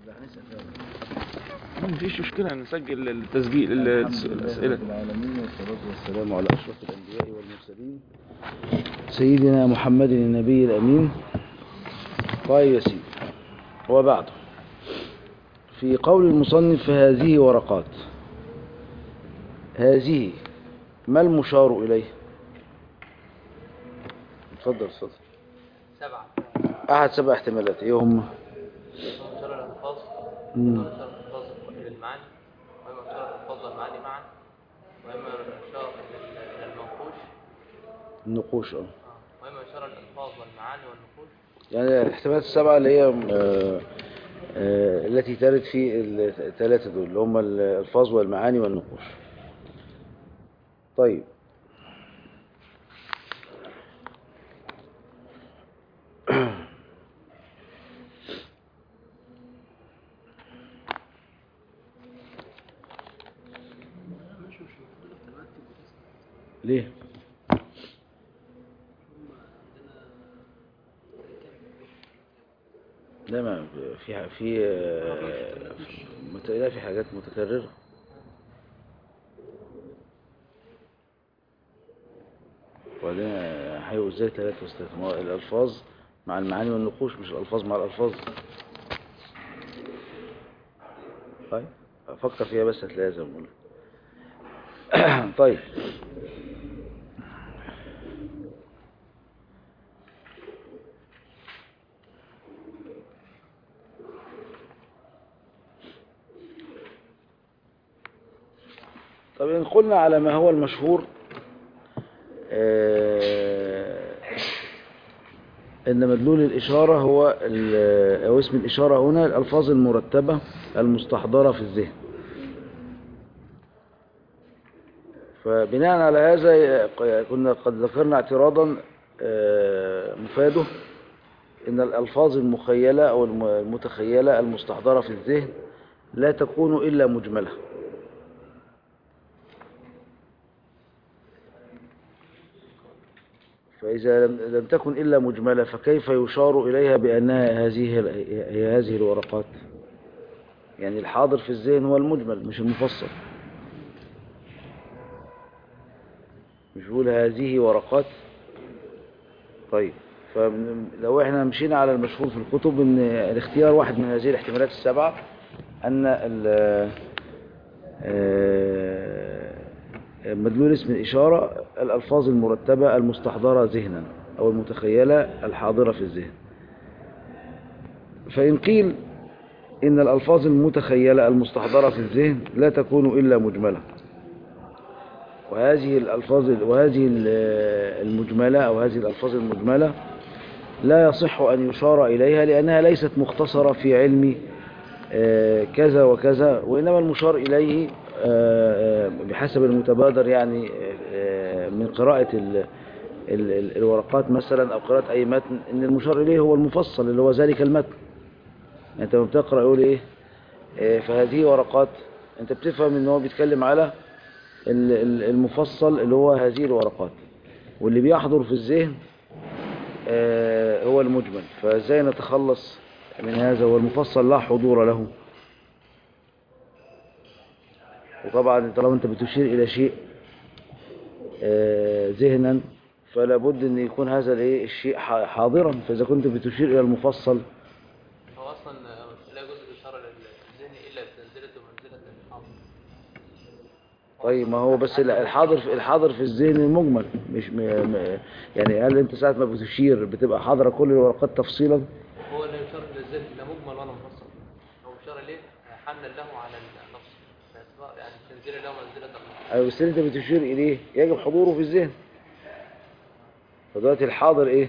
ما فيش مشكلة نسجل التسجيل ال- الحمد لله الأسئلة رب العالمين والصلاة والسلام على أشرف الأنبياء والمرسلين سيدنا محمد النبي الأمين طيب يا سيدي وبعد في قول المصنف هذه ورقات هذه ما المشار إليه اتفضل اتفضل سبعة أحد سبع احتمالات إيه هم مشار الألفاظ مم. وإما مشار الألفاظ للمعاني وإما مشار الألفاظ والمعاني معا وإما مشار لل- للمنقوش النقوش اه آه. وإما مشار الألفاظ والمعاني والنقوش يعني الاحتمالات السبعة اللي هي آه، آه، التي ترد في الثلاثة دول اللي هم الألفاظ والمعاني والنقوش طيب ليه؟ لا ما في في آه، مت- لا في حاجات متكررة وبعدين هيبقوا ازاي ثلاثة وثلاثة ما هو الألفاظ مع المعاني والنقوش مش الألفاظ مع الألفاظ طيب أفكر فيها بس هتلاقيها زي ما بقول طيب طب إن قلنا على ما هو المشهور آه، إن مدلول الإشارة هو ال- أو اسم الإشارة هنا الألفاظ المرتبة المستحضرة في الذهن فبناء على هذا كنا قد ذكرنا اعتراضا آه، مفاده إن الألفاظ المخيلة أو الم- المتخيلة المستحضرة في الذهن لا تكون إلا مجملة فإذا لم لم تكن إلا مجملة فكيف يشار إليها بأنها هذه هي هذه الورقات يعني الحاضر في الذهن هو المجمل مش المفصل مش بيقول هذه ورقات طيب فلو احنا مشينا على المشهور في الكتب ان الاختيار واحد من هذه الاحتمالات السبعة ان ال- آه، مدلول اسم الإشارة الألفاظ المرتبة المستحضرة ذهنا أو المتخيلة الحاضرة في الذهن فإن قيل إن الألفاظ المتخيلة المستحضرة في الذهن لا تكون إلا مجملة وهذه الألفاظ وهذه المجملة أو هذه الألفاظ المجملة لا يصح أن يشار إليها لأنها ليست مختصرة في علم آه، كذا وكذا وإنما المشار إليه آه، آه، بحسب المتبادر يعني آه، من قراءة ال- ال- ال- الورقات مثلا أو قراءة أي متن إن المشار إليه هو المفصل اللي هو ذلك المتن يعني أنت لما بتقرأ يقول إيه آه، فهذه ورقات أنت بتفهم إن هو بيتكلم على ال- ال- المفصل اللي هو هذه الورقات واللي بيحضر في الذهن آه، هو المجمل فازاي نتخلص من هذا والمفصل لا حضور له وطبعا طالما انت بتشير الى شيء آه، ذهنا فلا بد ان يكون هذا الايه الشيء ح- حاضرا فاذا كنت بتشير الى المفصل هو أصلا لا يجوز الإشارة للذهن إلا بمنزلة ومنزلة الحاضر طيب ما هو بس ال- الحاضر في الحاضر في الذهن المجمل مش م... م... يعني هل انت ساعه ما بتشير بتبقى حاضره كل الورقات تفصيلا هو لا يشار للذهن لا مجمل ولا مفصل هو إشارة ليه حملا له على النص باعتبار يعني تنزيل له منزلة النص ايوه بس اللي انت بتشير اليه يجب حضوره في الذهن فدلوقتي الحاضر ايه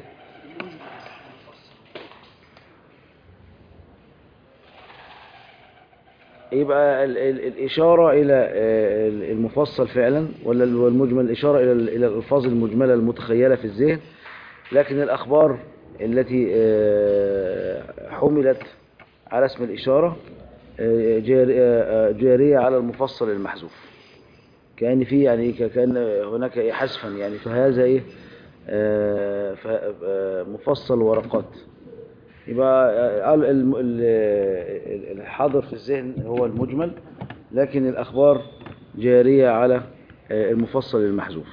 يبقى ال ال الإشارة إلى آه، ال- المفصل فعلا ولا ال- والمجمل الإشارة إلى ال- إلى الألفاظ المجملة المتخيلة في الذهن لكن الأخبار التي آه، حملت على اسم الإشارة آه، جار- آه، آه، جارية على المفصل المحذوف كأن في يعني ك- كأن هناك إيه حذفا يعني فهذا إيه آه، ف- آه، مفصل ورقات يبقى آه، ال- ال- ال- الحاضر في الذهن هو المجمل لكن الأخبار جارية على آه، المفصل المحذوف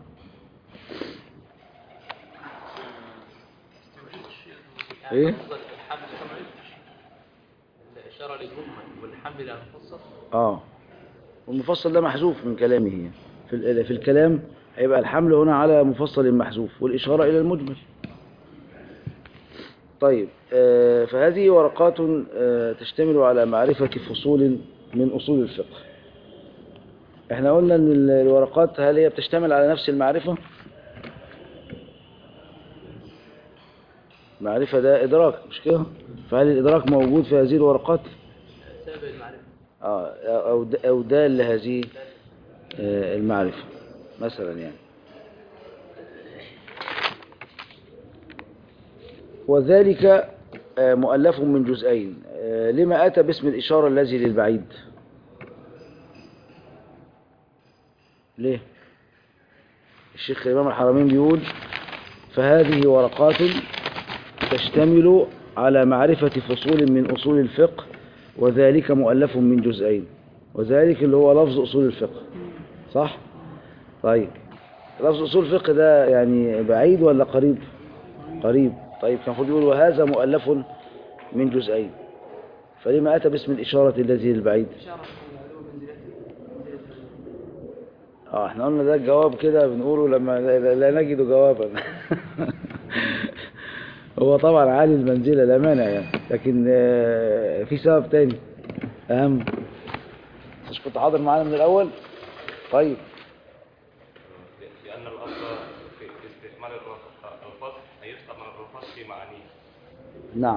يعني إيه؟ مصدر الحمل الإشارة للمجمل والحمل على المفصل اه والمفصل ده محذوف من كلامه هي. في ال- في الكلام هيبقى الحمل هنا على مفصل محذوف والإشارة إلى المجمل طيب آه، فهذه ورقات آه، تشتمل على معرفة فصول من أصول الفقه احنا قلنا ان ال- الورقات هل هي بتشتمل على نفس المعرفة معرفة ده إدراك مش كده فهل الإدراك موجود في هذه الورقات سبب المعرفة آه، أو د- أو دال لهذه آه، المعرفة مثلا يعني وذلك آه، مؤلف من جزئين آه، لما أتى باسم الإشارة الذي للبعيد ليه الشيخ الإمام الحرمين بيقول فهذه ورقات تشتمل على معرفة فصول من أصول الفقه وذلك مؤلف من جزئين وذلك اللي هو لفظ أصول الفقه صح؟ طيب لفظ أصول الفقه ده يعني بعيد ولا قريب؟ قريب طيب كان المفروض يقول وهذا مؤلف من جزئين فلما أتى باسم الإشارة الذي للبعيد؟ اه احنا قلنا ده الجواب كده بنقوله لما لا, لا نجد جوابا هو طبعا عالي المنزلة لا مانع يعني لكن آه، في سبب تاني أهم مش كنت حاضر معانا من الأول طيب لأن الأصل في استعمال الألفاظ يستعمل الألفاظ في معانيه نعم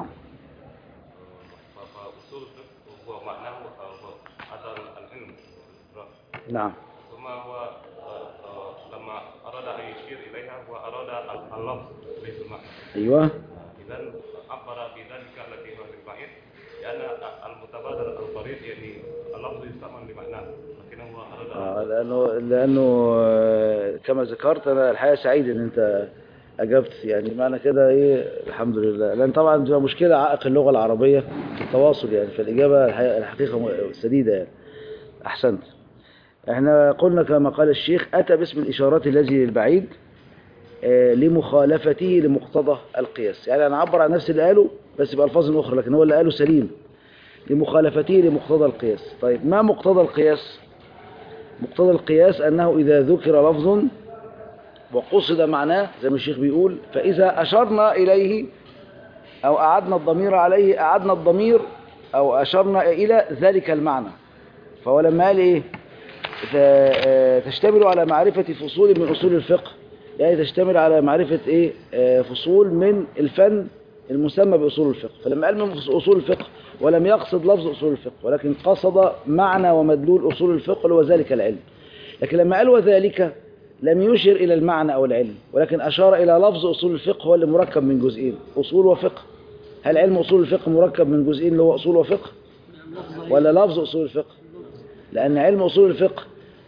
فأصول الفقه هو معناه هذا العلم نعم ثم هو آه، آه، لما أراد أن يشير إليها هو أراد اللفظ ليس المعنى أيوه إذا عبر بذلك الذي هو للبعيد لأن المتبادر القريب يعني اللفظ يستعمل لمعناه لكنه هو أراد آه لأنه لأنه آه، كما ذكرت أنا الحقيقة سعيد إن أنت أجبت يعني معنى كده إيه الحمد لله لأن طبعا بتبقى مشكلة عائق اللغة العربية التواصل يعني فالإجابة الحقيقة الحقيقة م- سديدة يعني أحسنت احنا قلنا كما قال الشيخ أتى باسم الإشارات الذي للبعيد آه، لمخالفته لمقتضى القياس يعني أنا أعبر عن نفس اللي قاله بس بألفاظ أخرى لكن هو اللي قاله سليم لمخالفته لمقتضى القياس طيب ما مقتضى القياس مقتضى القياس أنه إذا ذكر لفظ وقصد معناه زي ما الشيخ بيقول فإذا أشرنا إليه أو أعدنا الضمير عليه أعدنا الضمير أو أشرنا إلى ذلك المعنى فهو لما قال إيه ف- آه، تشتمل على معرفة فصول من أصول الفقه يعني تشتمل على معرفة إيه آه، فصول من الفن المسمى بأصول الفقه فلما قال من أصول الفقه ولم يقصد لفظ أصول الفقه ولكن قصد معنى ومدلول أصول الفقه اللي هو ذلك العلم لكن لما قال وذلك لم يشر إلى المعنى أو العلم ولكن أشار إلى لفظ أصول الفقه هو اللي مركب من جزئين أصول وفقه هل علم أصول الفقه مركب من جزئين اللي هو أصول وفقه ولا لفظ أصول الفقه لأن علم أصول الفقه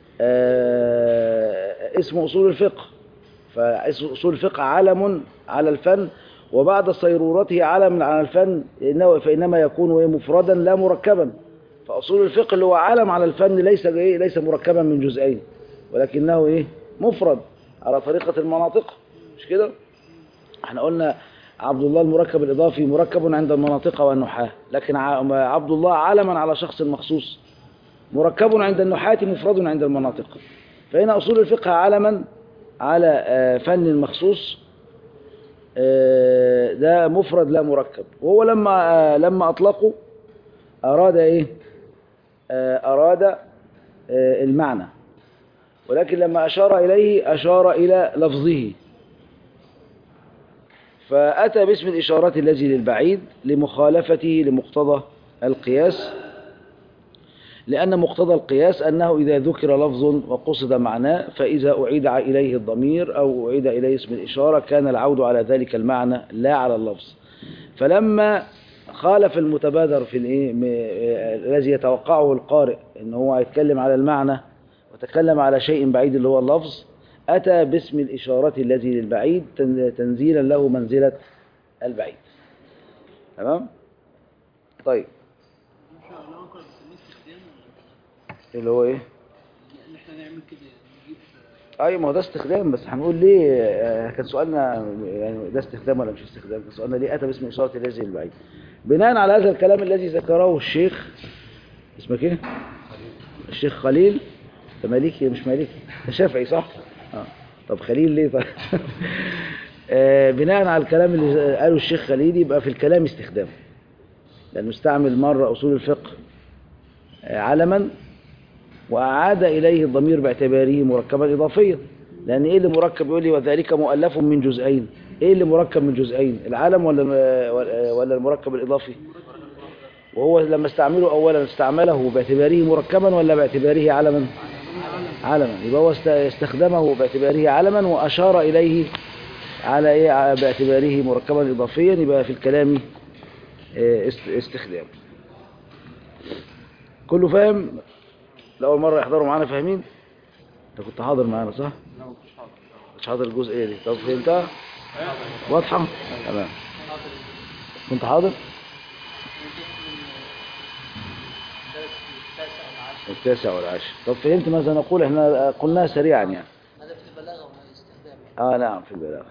آه، اسمه أصول الفقه فاسم أصول الفقه علم على الفن وبعد صيرورته علم على الفن إنه فإنما يكون إيه؟ مفردا لا مركبا فأصول الفقه اللي هو علم على الفن ليس إيه؟ ليس مركبا من جزئين ولكنه إيه مفرد على طريقة المناطق مش كده احنا قلنا عبد الله المركب الإضافي مركب عند المناطق والنحاة لكن ع- عبد الله علما على شخص مخصوص مركب عند النحاة مفرد عند المناطق فهنا أصول الفقه علما على آه، فن مخصوص آه، ده مفرد لا مركب وهو لما آه، لما أطلقوا أراد إيه آه، أراد آه، المعنى ولكن لما أشار إليه أشار إلى لفظه فأتى باسم الإشارات الذي للبعيد لمخالفته لمقتضى القياس لأن مقتضى القياس أنه إذا ذكر لفظ وقصد معناه فإذا أعيد إليه الضمير أو أعيد إليه اسم الإشارة كان العود على ذلك المعنى لا على اللفظ فلما خالف المتبادر في الإيه م- آه، الذي يتوقعه القارئ إن هو يتكلم على المعنى وتكلم على شيء بعيد اللي هو اللفظ أتى باسم الإشارة الذي للبعيد تن- تنزيلا له منزلة البعيد تمام طيب بكره بنسميه استخدام ولا اللي هو ايه ان احنا نعمل كده نجيب ايوه ما هو ده استخدام بس هنقول ليه آه، كان سؤالنا يعني ده استخدام ولا مش استخدام كان سؤالنا ليه اتى باسم اشاره الذي البعيد بناء على هذا الكلام الذي ذكره الشيخ اسمك ايه الشيخ خليل ده مالكي مش مالكي ده شافعي صح اه طب خليل ليه طيب آه، بناء على الكلام اللي قاله الشيخ خليل يبقى في الكلام استخدام لانه استعمل مره اصول الفقه آه، علما وأعاد إليه الضمير باعتباره مركبا إضافيا لأن إيه اللي مركب يقول لي وذلك مؤلف من جزئين إيه اللي مركب من جزئين العالم ولا ولا المركب الإضافي وهو لما استعمله أولا استعمله باعتباره مركبا ولا باعتباره علما علما يبقى هو است- استخدمه باعتباره علما وأشار إليه على إيه ع- باعتباره مركبا إضافيا يبقى في الكلام آه، است- استخدام كله فاهم لأول مرة يحضروا معانا فاهمين انت كنت حاضر معانا صح؟ مش حاضر الجزء ايه دي طب فهمتها؟ واضحة؟ تمام كنت حاضر؟ التاسع والعاشر طب فهمت ماذا نقول احنا قلناها سريعا يعني هذا في البلاغه والاستخدام اه نعم في البلاغة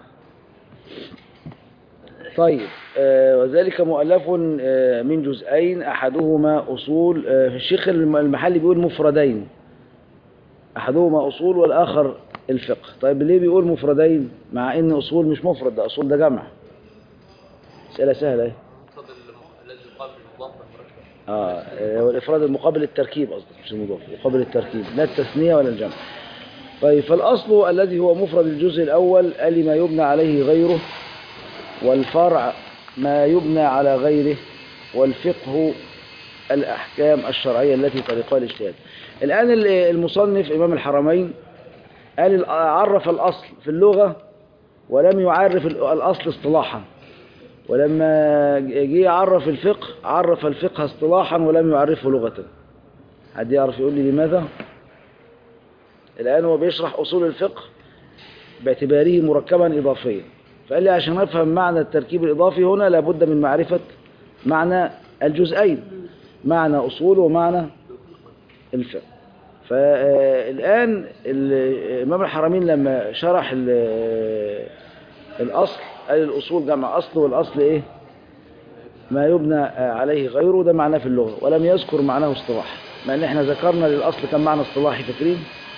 طيب آه وذلك مؤلف آه من جزئين احدهما اصول آه الشيخ الم- المحلي بيقول مفردين احدهما اصول والاخر الفقه طيب ليه بيقول مفردين مع ان اصول مش مفرد ده اصول ده جمع اسئله سهله اهي المقصد الم- الذي يقابل المضاف والمركب اه آه، والافراد المقابل التركيب قصدي مش المضاف مقابل التركيب لا التثنيه ولا الجمع طيب فالاصل الذي هو مفرد الجزء الاول قال ما يبنى عليه غيره والفرع ما يبنى على غيره والفقه الاحكام الشرعيه التي طريقها الاجتهاد الان ال- المصنف امام الحرمين قال ال- عرف الاصل في اللغه ولم يعرف ال- الاصل اصطلاحا ولما جه يعرف الفقه عرف الفقه اصطلاحا ولم يعرفه لغة حد يعرف يقول لي لماذا الآن هو بيشرح أصول الفقه باعتباره مركبا إضافيا فقال لي عشان أفهم معنى التركيب الإضافي هنا لابد من معرفة معنى الجزئين معنى أصول ومعنى الفقه فالآن الإمام الحرمين لما شرح ال- الأصل قال الأصول جمع أصل والأصل إيه ما يبنى عليه غيره ده معناه في اللغة ولم يذكر معناه اصطلاح مع ان احنا ذكرنا للأصل كم معنى اصطلاحي فاكرين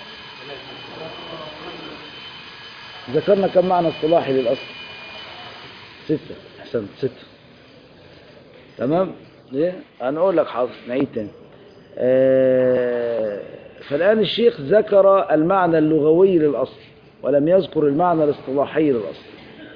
ذكرنا كم معنى اصطلاحي للأصل ستة أحسنت ستة تمام ليه هنقول لك حاضر نعيد تاني آه فالآن الشيخ ذكر المعنى اللغوي للأصل ولم يذكر المعنى الاصطلاحي للأصل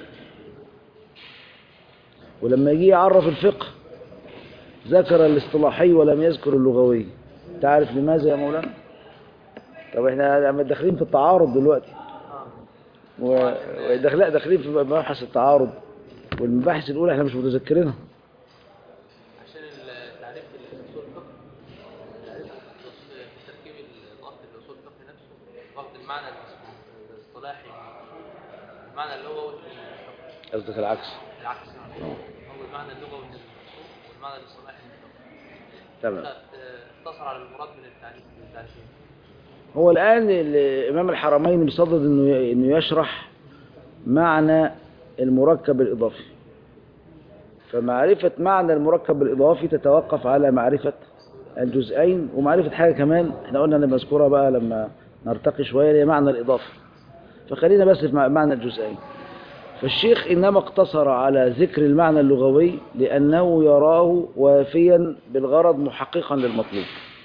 ولما يجي يعرف الفقه ذكر الاصطلاحي ولم يذكر اللغوي تعرف لماذا يا مولانا طب احنا عم داخلين في التعارض دلوقتي و... وداخل- لا داخلين في مبحث التعارض والمباحث الاولى احنا مش متذكرينها عشان التعريف الاصول الفقه تعريف في تركيب الاصل الاصول الفقه نفسه واخد المعنى الاص- الاصطلاحي المعنى اللغوي للفقه قصدك العكس العكس هو المعنى اللغوي للاصول والمعنى الاصطلاحي للفقه تمام لا، اقتصر على المراد من التعريف من التعريفين هو الآن الإمام الحرمين بيصدد إنه إنه يشرح معنى المركب الإضافي فمعرفة معنى المركب الإضافي تتوقف على معرفة الجزئين ومعرفة حاجة كمان احنا قلنا أنا مذكورة بقى لما نرتقي شوية اللي هي معنى الإضافة فخلينا بس في مع- معنى الجزئين فالشيخ إنما اقتصر على ذكر المعنى اللغوي لأنه يراه وافيا بالغرض محققا للمطلوب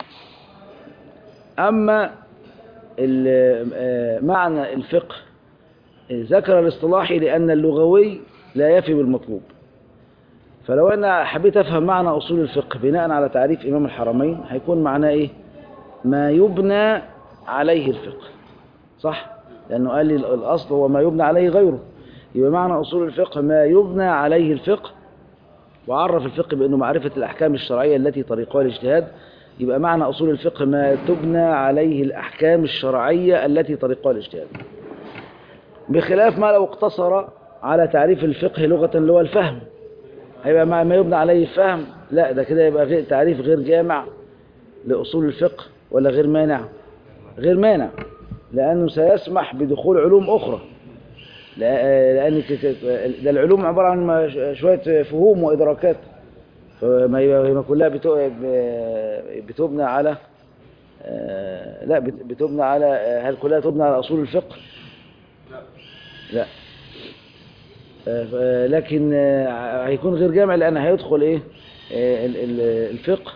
أما ال- آه، معنى الفقه ذكر الاصطلاحي لأن اللغوي لا يفي بالمطلوب فلو أنا حبيت أفهم معنى أصول الفقه بناء على تعريف إمام الحرمين هيكون معناه إيه ما يبنى عليه الفقه صح لأنه قال لي الأصل هو ما يبنى عليه غيره يبقى معنى أصول الفقه ما يبنى عليه الفقه وعرف الفقه بأنه معرفة الأحكام الشرعية التي طريقها الاجتهاد يبقى معنى أصول الفقه ما تبنى عليه الأحكام الشرعية التي طريقها الاجتهاد بخلاف ما لو اقتصر على تعريف الفقه لغة اللي هو الفهم هيبقى ما ما يبنى عليه الفهم لا ده كده يبقى غير تعريف غير جامع لأصول الفقه ولا غير مانع غير مانع لأنه سيسمح بدخول علوم أخرى لأ- لأن ك- ك- ده العلوم عبارة عن ما- شوية فهوم وإدراكات فما يبقى ما كلها بتو- ب- بتبنى على آه، لا بت- بتبنى على آه، هل كلها تبنى على أصول الفقه لا آه، ف- لكن آه، هيكون غير جامع لأن هيدخل إيه آه، ال- ال- الفقه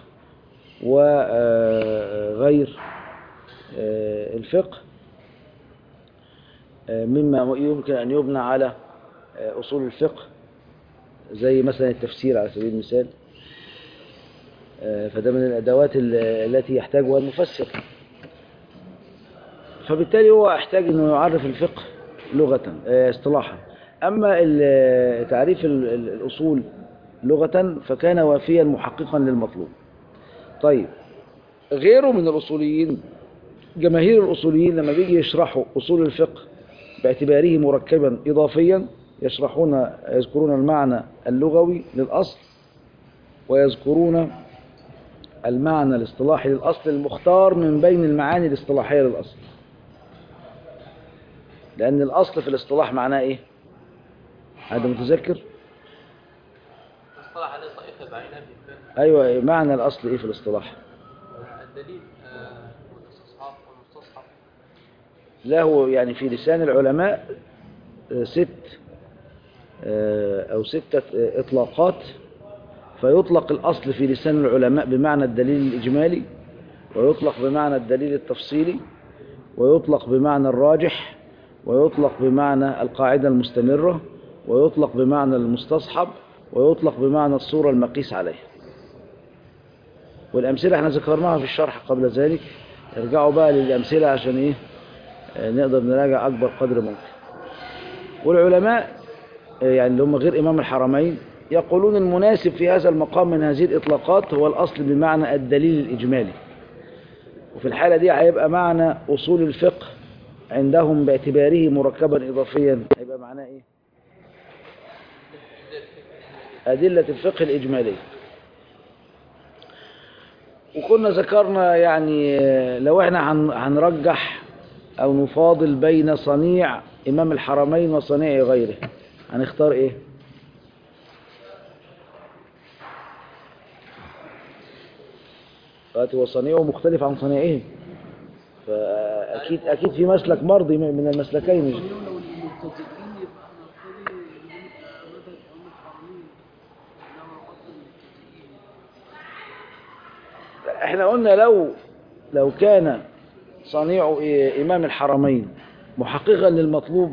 وغير الفقه آه، مما يمكن أن يبنى على آه، أصول الفقه زي مثلا التفسير على سبيل المثال آه، فده من الأدوات ال- التي يحتاجها المفسر فبالتالي هو يحتاج أنه يعرف الفقه لغة آه، اصطلاحا أما ال- تعريف ال- ال- الأصول لغة فكان وافيا محققا للمطلوب طيب غيره من الأصوليين جماهير الأصوليين لما بيجي يشرحوا أصول الفقه باعتباره مركبا إضافيا يشرحون يذكرون المعنى اللغوي للأصل ويذكرون المعنى الاصطلاحي للأصل المختار من بين المعاني الاصطلاحية للأصل لأن الأصل في الاصطلاح معناه إيه؟ هذا متذكر؟ اصطلح عليه طائفة بعينها في الفقه أيوة معنى الأصل إيه في الاصطلاح؟ الدليل آه، والاستصحاب والمستصحب له يعني في لسان العلماء آه، ست آه، أو ستة آه، إطلاقات فيطلق الأصل في لسان العلماء بمعنى الدليل الإجمالي ويطلق بمعنى الدليل التفصيلي ويطلق بمعنى الراجح ويطلق بمعنى القاعدة المستمرة ويطلق بمعنى المستصحب ويطلق بمعنى الصورة المقيس عليها والأمثلة احنا ذكرناها في الشرح قبل ذلك ارجعوا بقى للأمثلة عشان ايه آه، نقدر نراجع أكبر قدر ممكن والعلماء آه، يعني اللي هم غير إمام الحرمين يقولون المناسب في هذا المقام من هذه الإطلاقات هو الأصل بمعنى الدليل الإجمالي وفي الحالة دي هيبقى معنى أصول الفقه عندهم باعتباره مركبا إضافيا هيبقى معناه إيه؟ أدلة الفقه الإجمالية وكنا ذكرنا يعني آه، لو احنا هن- هنرجح أو نفاضل بين صنيع إمام الحرمين وصنيع غيره هنختار إيه؟ دلوقتي هو صنيعه مختلف عن صنيعهم فأكيد أكيد في مسلك مرضي من من المسلكين لو المبتدئين يبقى احنا نقتضي مذهب امام الحرمين انما اصل المبتدئين احنا قلنا لو لو كان صنيع إيه إمام الحرمين محققا للمطلوب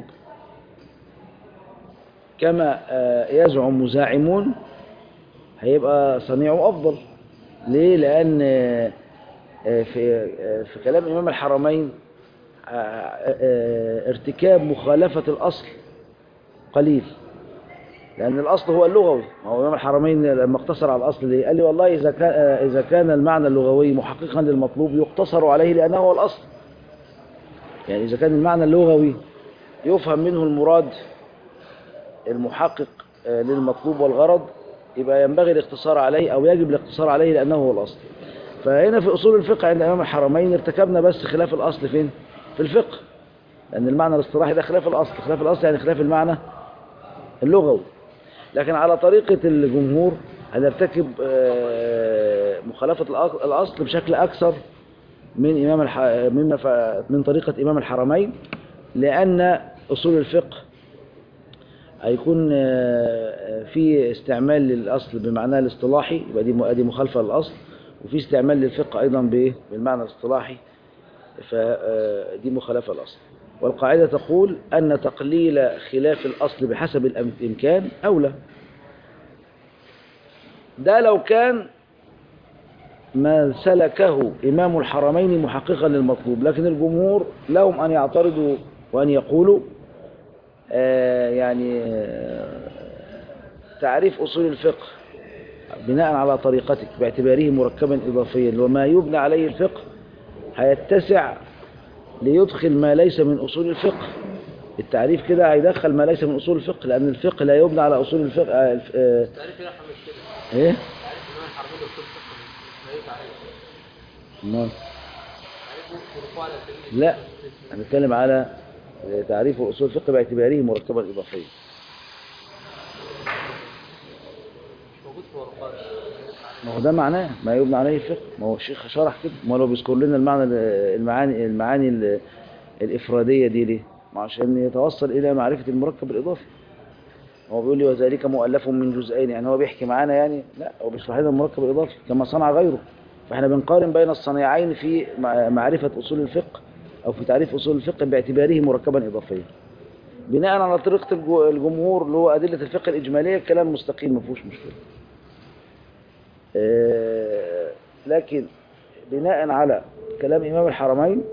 كما آه، يزعم مزاعمون هيبقى صنيعه أفضل ليه؟ لأن آه، آه، في آه، في كلام إمام الحرمين آه، آه، ارتكاب مخالفة الأصل قليل لأن الأصل هو اللغوي ما هو إمام الحرمين لما اقتصر على الأصل ليه؟ قال لي والله إذا كان آه، إذا كان المعنى اللغوي محققا للمطلوب يقتصر عليه لأنه هو الأصل يعني إذا كان المعنى اللغوي يفهم منه المراد المحقق آه، للمطلوب والغرض يبقى ينبغي الاقتصار عليه أو يجب الاقتصار عليه لأنه هو الأصل فهنا في أصول الفقه عند إمام الحرمين ارتكبنا بس خلاف الأصل فين؟ في الفقه لأن المعنى الاصطلاحي ده خلاف الأصل خلاف الأصل يعني خلاف المعنى اللغوي لكن على طريقة الجمهور هنرتكب آه، مخالفة الأ- الأصل بشكل أكثر من إمام الح... مما ف... من طريقة إمام الحرمين لأن أصول الفقه هيكون آه، في استعمال للأصل بمعناه الاصطلاحي يبقى دي م- دي مخالفة للأصل وفي استعمال للفقه أيضا بإيه؟ بالمعنى الاصطلاحي فدي مخالفة الأصل والقاعدة تقول أن تقليل خلاف الأصل بحسب الأم- الإمكان أولى ده لو كان ما سلكه إمام الحرمين محققا للمطلوب لكن الجمهور لهم أن يعترضوا وأن يقولوا آه، يعني آه، تعريف أصول الفقه بناء على طريقتك باعتباره مركبا إضافيا وما يبنى عليه الفقه هيتسع ليدخل ما ليس من أصول الفقه التعريف كده هيدخل ما ليس من أصول الفقه لأن الفقه لا يبنى على أصول الفقه آه، الف- آه، تعريف يا احمد كده إيه؟ تعريف امام الحرمين اصول الفقه ما يبقى عليه أمال تعريفه مرفوع على سبيل لا أنا بتكلم على تعريف أصول الفقه باعتباره مركبا إضافيا مش موجود في ورقات ما هو ده معناه ما يبنى عليه الفقه ما هو الشيخ شرح كده ما لو بيذكر لنا المعنى المعاني المعاني ال- الإفرادية دي ليه ما عشان يتوصل إلى معرفة المركب الإضافي هو بيقول لي وذلك مؤلف من جزئين يعني هو بيحكي معانا يعني لا هو بيشرح لنا المركب الإضافي كما صنع غيره فاحنا بنقارن بين الصنيعين في مع- معرفة أصول الفقه أو في تعريف أصول الفقه باعتباره مركبا إضافيا بناء على طريقة الجو- الجمهور اللي هو أدلة الفقه الإجمالية الكلام مستقيم ما فيهوش مشكلة آه، لكن بناء على كلام إمام الحرمين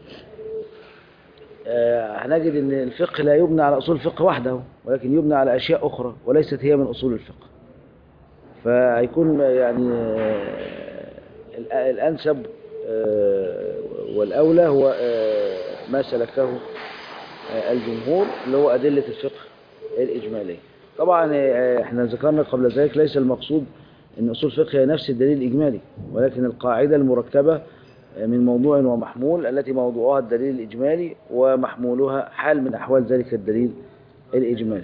آه، هنجد أن الفقه لا يبنى على أصول الفقه وحده ولكن يبنى على أشياء أخرى وليست هي من أصول الفقه فهيكون يعني آه، الأ- الأنسب آه، والأولى هو آه، ما سلكه آه، الجمهور اللي هو أدلة الفقه الإجمالية طبعا آه، احنا ذكرنا قبل ذلك ليس المقصود ان اصول الفقه هي نفس الدليل الاجمالي ولكن القاعده المركبه من موضوع ومحمول التي موضوعها الدليل الاجمالي ومحمولها حال من احوال ذلك الدليل الاجمالي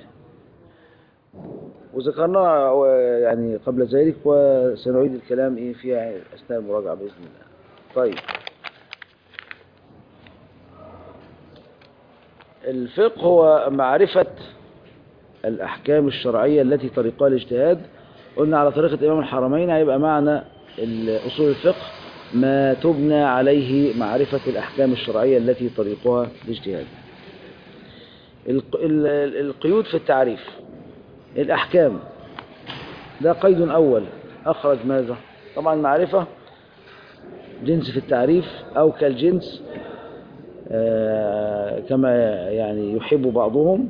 وذكرنا آه، يعني قبل ذلك وسنعيد الكلام ايه فيها اثناء المراجعه باذن الله طيب الفقه هو معرفه الأحكام الشرعية التي طريقها الاجتهاد قلنا على طريقة إمام الحرمين هيبقى معنى ال- أصول الفقه ما تبنى عليه معرفة الأحكام الشرعية التي طريقها الاجتهاد الق- ال- ال- القيود في التعريف الأحكام ده قيد أول أخرج ماذا طبعا معرفة جنس في التعريف أو كالجنس آه، كما يعني يحب بعضهم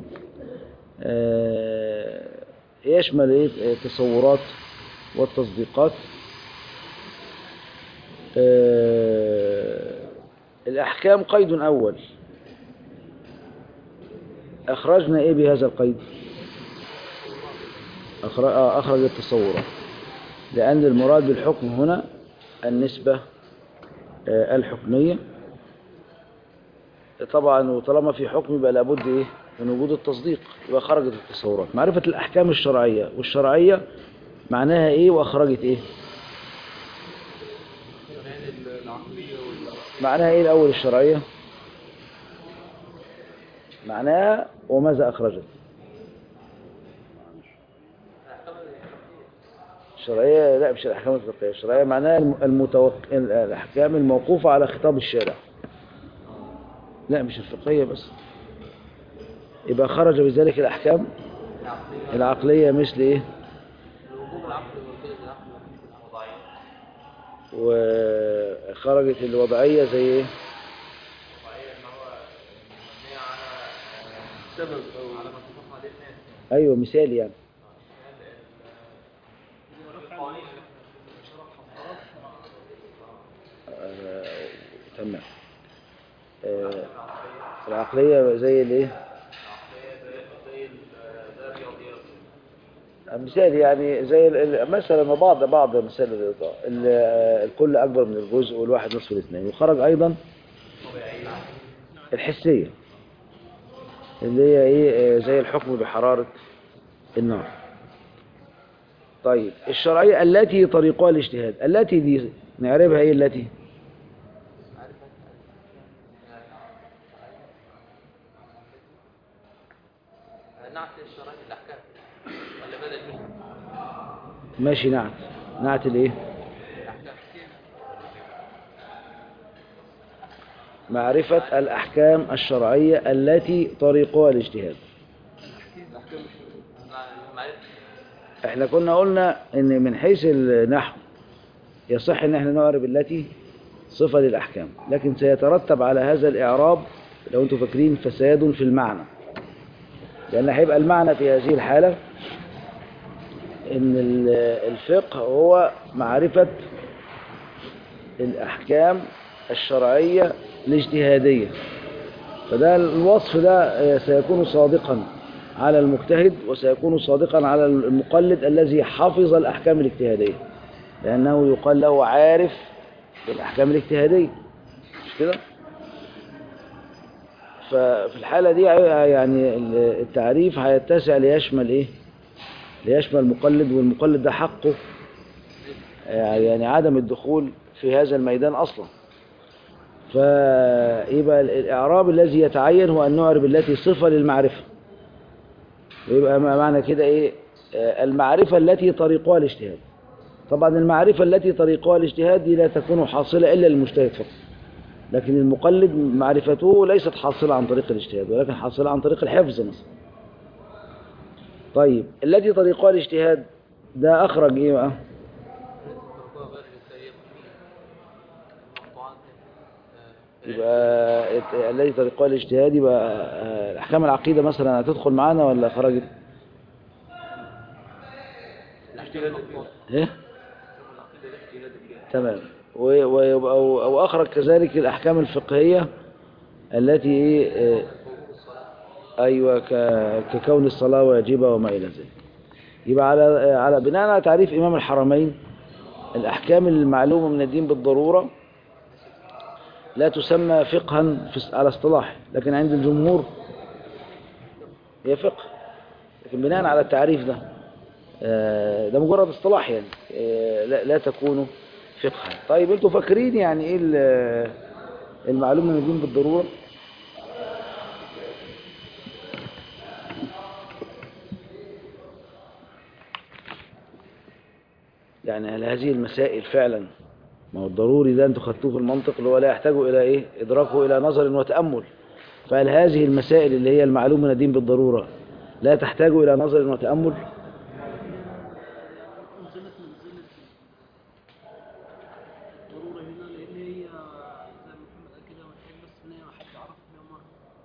آه، يشمل إيه؟ التصورات والتصديقات آه، الأحكام قيد أول أخرجنا إيه بهذا القيد أخرج, آه، أخرج التصورات لأن المراد بالحكم هنا النسبة آه، الحكمية طبعا وطالما في حكم يبقى لابد ايه من وجود التصديق يبقى خرجت التصورات معرفة الأحكام الشرعية والشرعية معناها ايه وأخرجت ايه معناها ايه الأول الشرعية معناها وماذا أخرجت الشرعية لا مش الأحكام الفقهية الشرعية معناها الم- المتوق... الأحكام الموقوفة على خطاب الشارع لا مش الفقهية بس يبقى خرج بذلك الأحكام العقلية مثل إيه الوجوب العقل والقيد العقل وضعية وخرجت الوضعية زي إيه سبب أو على ما اتفق عليه الناس أيوة مثال يعني آه، تمام آه، العقلية زي الإيه مثال يعني زي ال- ال- مثلا بعض بعض مثال الإضاءة ال- الكل أكبر من الجزء والواحد نصف الاثنين وخرج أيضا الحسية اللي هي إيه آه، زي الحكم بحرارة النار طيب الشرعية التي طريقها الاجتهاد التي دي نعرفها ايه التي نعت الشرعية الأحكام ولا بدل منه ماشي نعت نعت الايه الأحكام معرفة الأحكام الشرعية التي طريقها الاجتهاد معرفة احنا كنا قلنا ان من حيث النحو يصح ان احنا نعرب التي صفة للأحكام لكن سيترتب على هذا الإعراب لو انتم فاكرين فساد في المعنى لأن هيبقى المعنى في هذه الحالة ان ال- الفقه هو معرفة الأحكام الشرعية الاجتهادية فده الوصف ده آه، سيكون صادقا على المجتهد وسيكون صادقا على المقلد الذي حفظ الأحكام الاجتهادية لأنه يقال له عارف بالأحكام الاجتهادية مش كده ففي الحالة دي يعني التعريف هيتسع ليشمل ايه ليشمل المقلد والمقلد ده حقه يعني عدم الدخول في هذا الميدان أصلا فيبقى الإعراب الذي يتعين هو أن نعرب التي صفة للمعرفة ويبقى معنى كده إيه آه، المعرفة التي طريقها الاجتهاد طبعا المعرفة التي طريقها الاجتهاد دي لا تكون حاصلة إلا للمجتهد فقط لكن المقلد معرفته ليست حاصلة عن طريق الاجتهاد ولكن حاصلة عن طريق الحفظ مثلا طيب التي طريقها الاجتهاد ده أخرج إيه بقى تركوها غير السيئة المقطوعات آه، يبقى الت- الذي طريقها الاجتهاد يبقى آه، أحكام العقيدة مثلا هتدخل معانا ولا خرجت إيه؟ تمام و- ويبقى أو, أو أخرج كذلك الأحكام الفقهية التي إيه آه، أيوة ك- ككون الصلاة واجبة وما إلى ذلك يبقى على آه، على بناء على تعريف إمام الحرمين الأحكام المعلومة من الدين بالضرورة لا تسمى فقها في على اصطلاح لكن عند الجمهور هي فقه لكن بناء على التعريف ده آه، ده مجرد اصطلاح يعني آه، لا, لا تكون فقها طيب انتوا فاكرين يعني ايه ال- المعلومة من الدين بالضرورة يعني هل هذه المسائل فعلا ما هو الضروري ده انتوا خدتوه في المنطق اللي هو لا يحتاج الى ايه ادراكه الى نظر وتامل فهل هذه المسائل اللي هي المعلومه من الدين بالضروره لا تحتاج الى نظر وتامل نزلت منزلة الضرورة هنا لأن هي زي ما محمد قال كده محتاج بس إن هي حد يعرف بيها مرة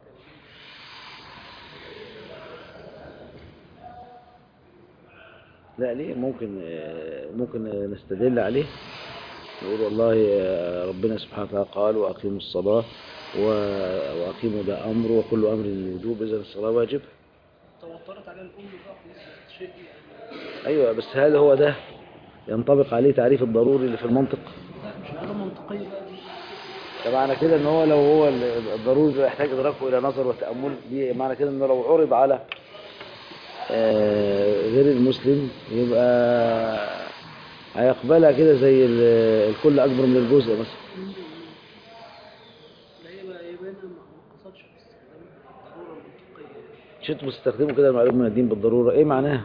لا ليه ممكن آه، ممكن نستدل عليه نقول والله آه، ربنا سبحانه وتعالى قال واقيموا الصلاه و- واقيموا ده امر وكل امر للوجوب اذا الصلاه واجبه توترت عليها الأم بقى خلاص شيء يعني ايوه بس هل هو ده ينطبق عليه تعريف الضروري اللي في المنطق لا مش حاجة منطقية بقى دي ده معنى كده ان هو لو هو ال- الضروري ده يحتاج ادراكه الى نظر وتامل دي معنى كده انه لو عرض على آه، غير المسلم يبقى هيقبلها كده زي ال- الكل اكبر من الجزء مثلا لا هي بقى هي باينة ما ما قصدش باستخدام الضرورة المنطقية يعني. مش انتوا بتستخدموا كده المعلومه من الدين بالضروره ايه معناها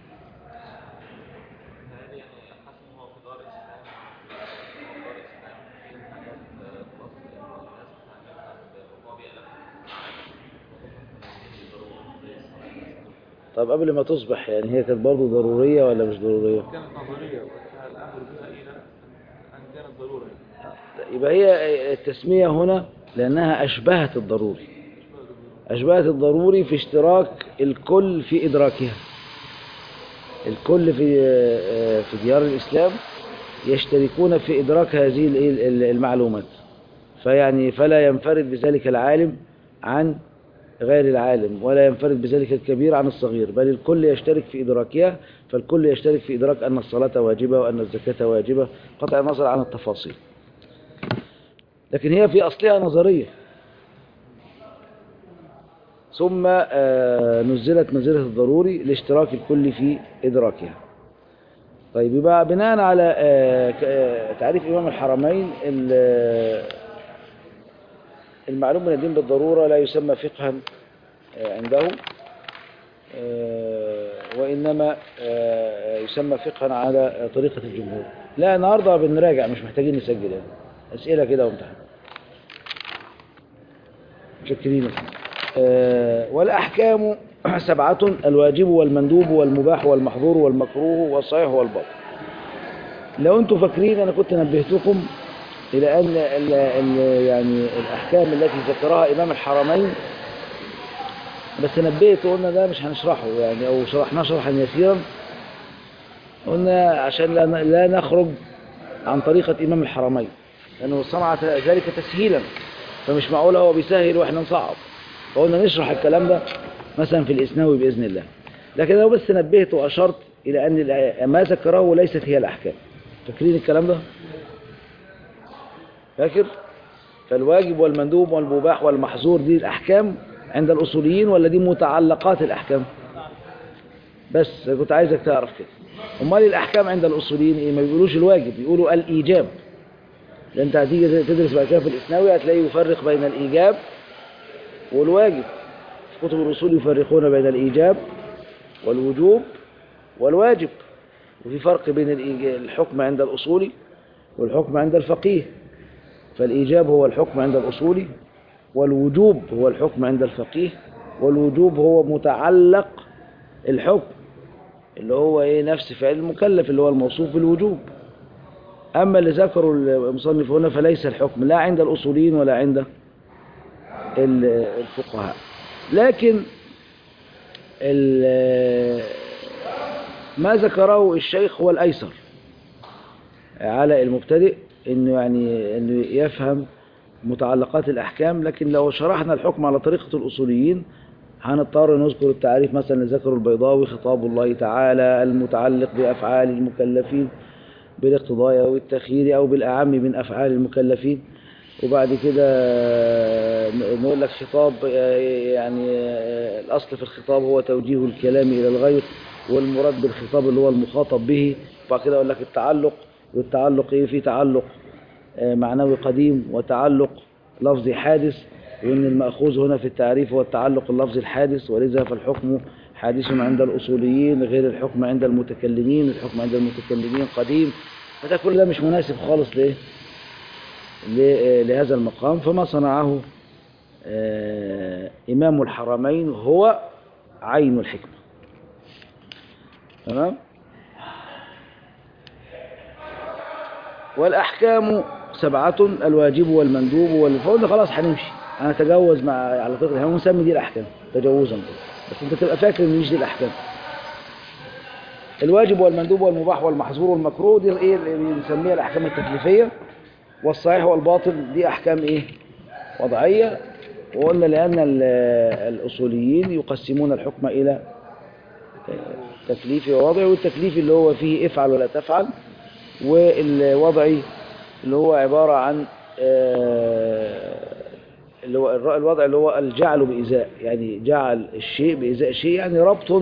طب قبل ما تصبح يعني هي كانت برضه ضروريه ولا مش ضروريه كانت نظرية وقتها الأمر بها إلى أن كانت ضرورة يبقى هي التسميه هنا لانها اشبهت الضروري أشبهت الضروري في اشتراك الكل في إدراكها الكل في في ديار الإسلام يشتركون في إدراك هذه ال- المعلومات فيعني فلا ينفرد بذلك العالم عن غير العالم ولا ينفرد بذلك الكبير عن الصغير بل الكل يشترك في إدراكها فالكل يشترك في إدراك أن الصلاة واجبة وأن الزكاة واجبة قطع النظر عن التفاصيل لكن هي في أصلها نظرية ثم آه، نزلت منزلة الضروري لاشتراك الكل في إدراكها طيب يبقى بناء على آه، ك- آه، تعريف إمام الحرمين ال- آه، المعلوم من الدين بالضرورة لا يسمى فقها آه، عنده آه، وإنما آه، يسمى فقها على طريقة الجمهور لا النهاردة بنراجع مش محتاجين نسجل يعني أسئلة كده وامتحان متشكرين يا فندم. آه، والأحكام سبعة الواجب والمندوب والمباح والمحظور والمكروه والصحيح والباطل لو انتم فاكرين انا كنت نبهتكم الى ان ال ال يعني الاحكام التي ذكرها امام الحرمين بس نبهت وقلنا ده مش هنشرحه يعني او شرحناه شرحا يسيرا قلنا عشان لا لا نخرج عن طريقة امام الحرمين لانه صنع ذلك تسهيلا فمش معقول هو بيسهل واحنا نصعب فقلنا نشرح الكلام ده مثلا في الإسناوي بإذن الله لكن لو بس نبهت وأشرت إلى أن الآ- ما ذكره ليست هي الأحكام فاكرين الكلام ده؟ فاكر فالواجب والمندوب والمباح والمحظور دي الأحكام عند الأصوليين ولا دي متعلقات الأحكام بس كنت عايزك تعرف كده امال الأحكام عند الأصوليين إيه ما بيقولوش الواجب بيقولوا الإيجاب لأن أنت هتيجي تدرس بعد كده في الإثنوي هتلاقي يفرق بين الإيجاب والواجب في كتب الأصول يفرقون بين الإيجاب والوجوب والواجب وفي فرق بين الإيج- الحكم عند الأصولي والحكم عند الفقيه فالإيجاب هو الحكم عند الأصولي والوجوب هو الحكم عند الفقيه والوجوب هو متعلق الحكم اللي هو ايه نفس فعل المكلف اللي هو الموصوف بالوجوب أما اللي ذكروا المصنف هنا فليس الحكم لا عند الأصوليين ولا عند ال- الفقهاء لكن ال- ما ذكره الشيخ هو الأيسر على المبتدئ انه يعني انه يفهم متعلقات الاحكام لكن لو شرحنا الحكم على طريقه الاصوليين هنضطر نذكر التعريف مثلا اللي ذكره البيضاوي خطاب الله تعالى المتعلق بافعال المكلفين بالاقتضاء او التخيير او بالاعم من افعال المكلفين وبعد كده نقول لك خطاب يعني الاصل في الخطاب هو توجيه الكلام الى الغير والمراد بالخطاب اللي هو المخاطب به وبعد كده اقول لك التعلق والتعلق ايه في تعلق آه، معنوي قديم وتعلق لفظي حادث وان المأخوذ هنا في التعريف هو التعلق اللفظي الحادث ولذا فالحكم حادث عند الأصوليين غير الحكم عند المتكلمين الحكم عند المتكلمين قديم فده كل ده مش مناسب خالص لإيه ل- آه، لهذا المقام فما صنعه آه، إمام الحرمين هو عين الحكمة تمام والأحكام سبعة الواجب والمندوب والفوز خلاص هنمشي هنتجوز مع على طريقة الحكام ونسمي دي الأحكام تجوزا كده. بس أنت تبقى فاكر إن مش دي الأحكام الواجب والمندوب والمباح والمحظور والمكروه دي إيه اللي بنسميها الأحكام التكليفية والصحيح والباطل دي أحكام إيه وضعية وقلنا لأن ال- الأصوليين يقسمون الحكم إلى تكليفي ووضعي والتكليفي اللي هو فيه افعل ولا تفعل والوضعي اللي هو عبارة عن آه، اللي هو الر- الوضع اللي هو الجعل بإزاء يعني جعل الشيء بإزاء شيء يعني ربط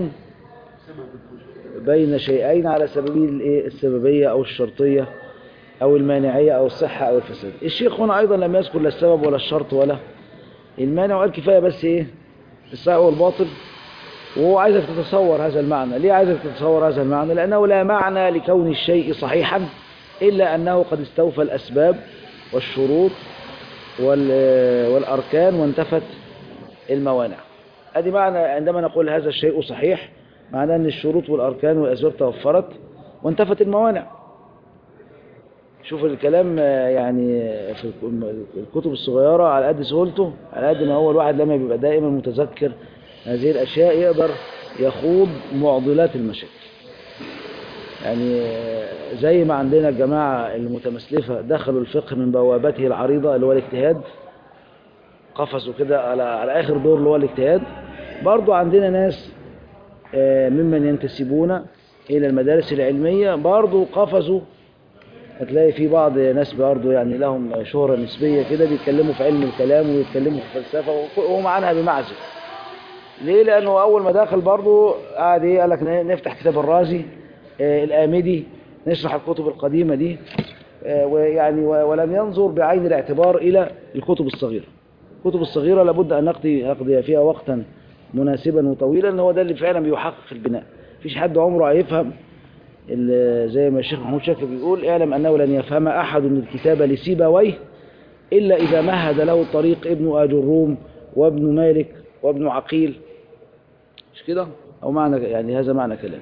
بين شيئين على سبيل الإيه؟ السببية أو الشرطية أو المانعية أو الصحة أو الفساد الشيخ هنا أيضا لم يذكر لا السبب ولا الشرط ولا المانع وقال كفاية بس إيه الصحيح والباطل وهو عايزك تتصور هذا المعنى ليه عايزك تتصور هذا المعنى لأنه لا معنى لكون الشيء صحيحا إلا أنه قد استوفى الأسباب والشروط وال- والأركان وانتفت الموانع هذه معنى عندما نقول هذا الشيء صحيح معناه أن الشروط والأركان والأسباب توفرت وانتفت الموانع شوف الكلام آه، يعني في الكتب الصغيرة على قد سهولته على قد ما هو الواحد لما بيبقى دائما متذكر هذه الأشياء يقدر يخوض معضلات المشاكل يعني آه، زي ما عندنا الجماعة المتمسلفة دخلوا الفقه من بوابته العريضة اللي هو الاجتهاد قفزوا كده على على آخر دور اللي هو الاجتهاد برضو عندنا ناس آه، ممن ينتسبون إلى المدارس العلمية برضو قفزوا هتلاقي في بعض ناس برضه يعني لهم شهرة نسبية كده بيتكلموا في علم الكلام ويتكلموا في الفلسفة وهم عنها بمعزل ليه لأنه أول ما دخل برضه قعد إيه قال لك نفتح كتاب الرازي آه الآمدي نشرح الكتب القديمة دي آه ويعني و- ولم ينظر بعين الاعتبار إلى الكتب الصغيرة الكتب الصغيرة لابد أن نقضي نقضي فيها وقتا مناسبا وطويلا لأن هو ده اللي فعلا بيحقق البناء مفيش حد عمره هيفهم ال- زي ما الشيخ محمود شاكر بيقول اعلم أنه لن يفهم أحد الكتاب لسيبويه إلا إذا مهد له طريق ابن آجروم وابن مالك وابن عقيل مش كده أو معنى يعني هذا معنى كلام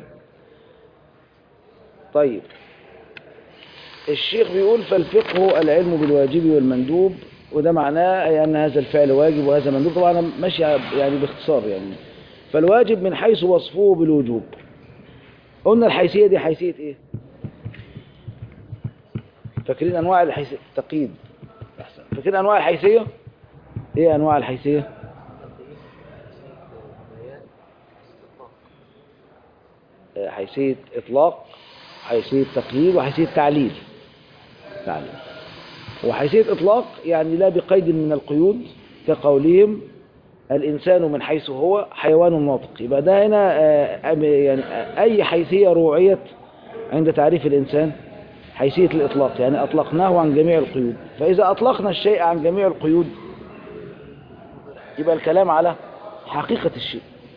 طيب الشيخ بيقول فالفقه العلم بالواجب والمندوب وده معناه أي أن هذا الفعل واجب وهذا مندوب طبعا أنا ماشي يعني باختصار يعني فالواجب من حيث وصفه بالوجوب قلنا الحيثية دي حيثية ايه فاكرين انواع الحيثية تقييد احسن فاكرين انواع الحيثية ايه انواع الحيثية آه، حيثية اطلاق حيثية تقييد وحيثية تعليل تعليل وحيثية إطلاق يعني لا بقيد من القيود كقولهم الإنسان من حيث هو حيوان ناطق يبقى ده هنا آه، أم- يعني أي حيثية روعية عند تعريف الإنسان حيثية الإطلاق يعني أطلقناه عن جميع القيود فإذا أطلقنا الشيء عن جميع القيود يبقى الكلام على حقيقة الشيء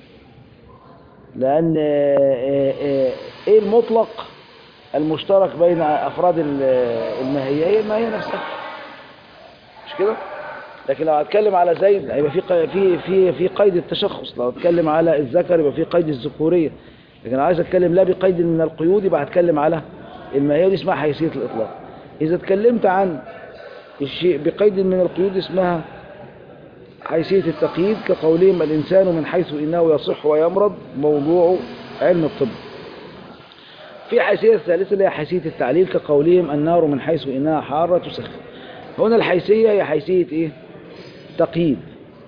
لأن آه، آه، آه، إيه المطلق المشترك بين أفراد ال- الماهية هي الماهية نفسها مش كده؟ لكن لو هتكلم على زيد هيبقى في ق- في في في قيد التشخص لو هتكلم على الذكر يبقى في قيد الذكورية لكن لو عايز اتكلم لا بقيد من القيود يبقى هتكلم على الماهية دي اسمها حيثية الإطلاق إذا اتكلمت عن الشيء بقيد من القيود اسمها حيثية التقييد كقولهم الإنسان من حيث إنه يصح ويمرض موضوع علم الطب في حيثية الثالثة اللي هي حيثية التعليل كقولهم النار من حيث إنها حارة تسخن هنا الحيثية هي حيثية إيه؟ تقييد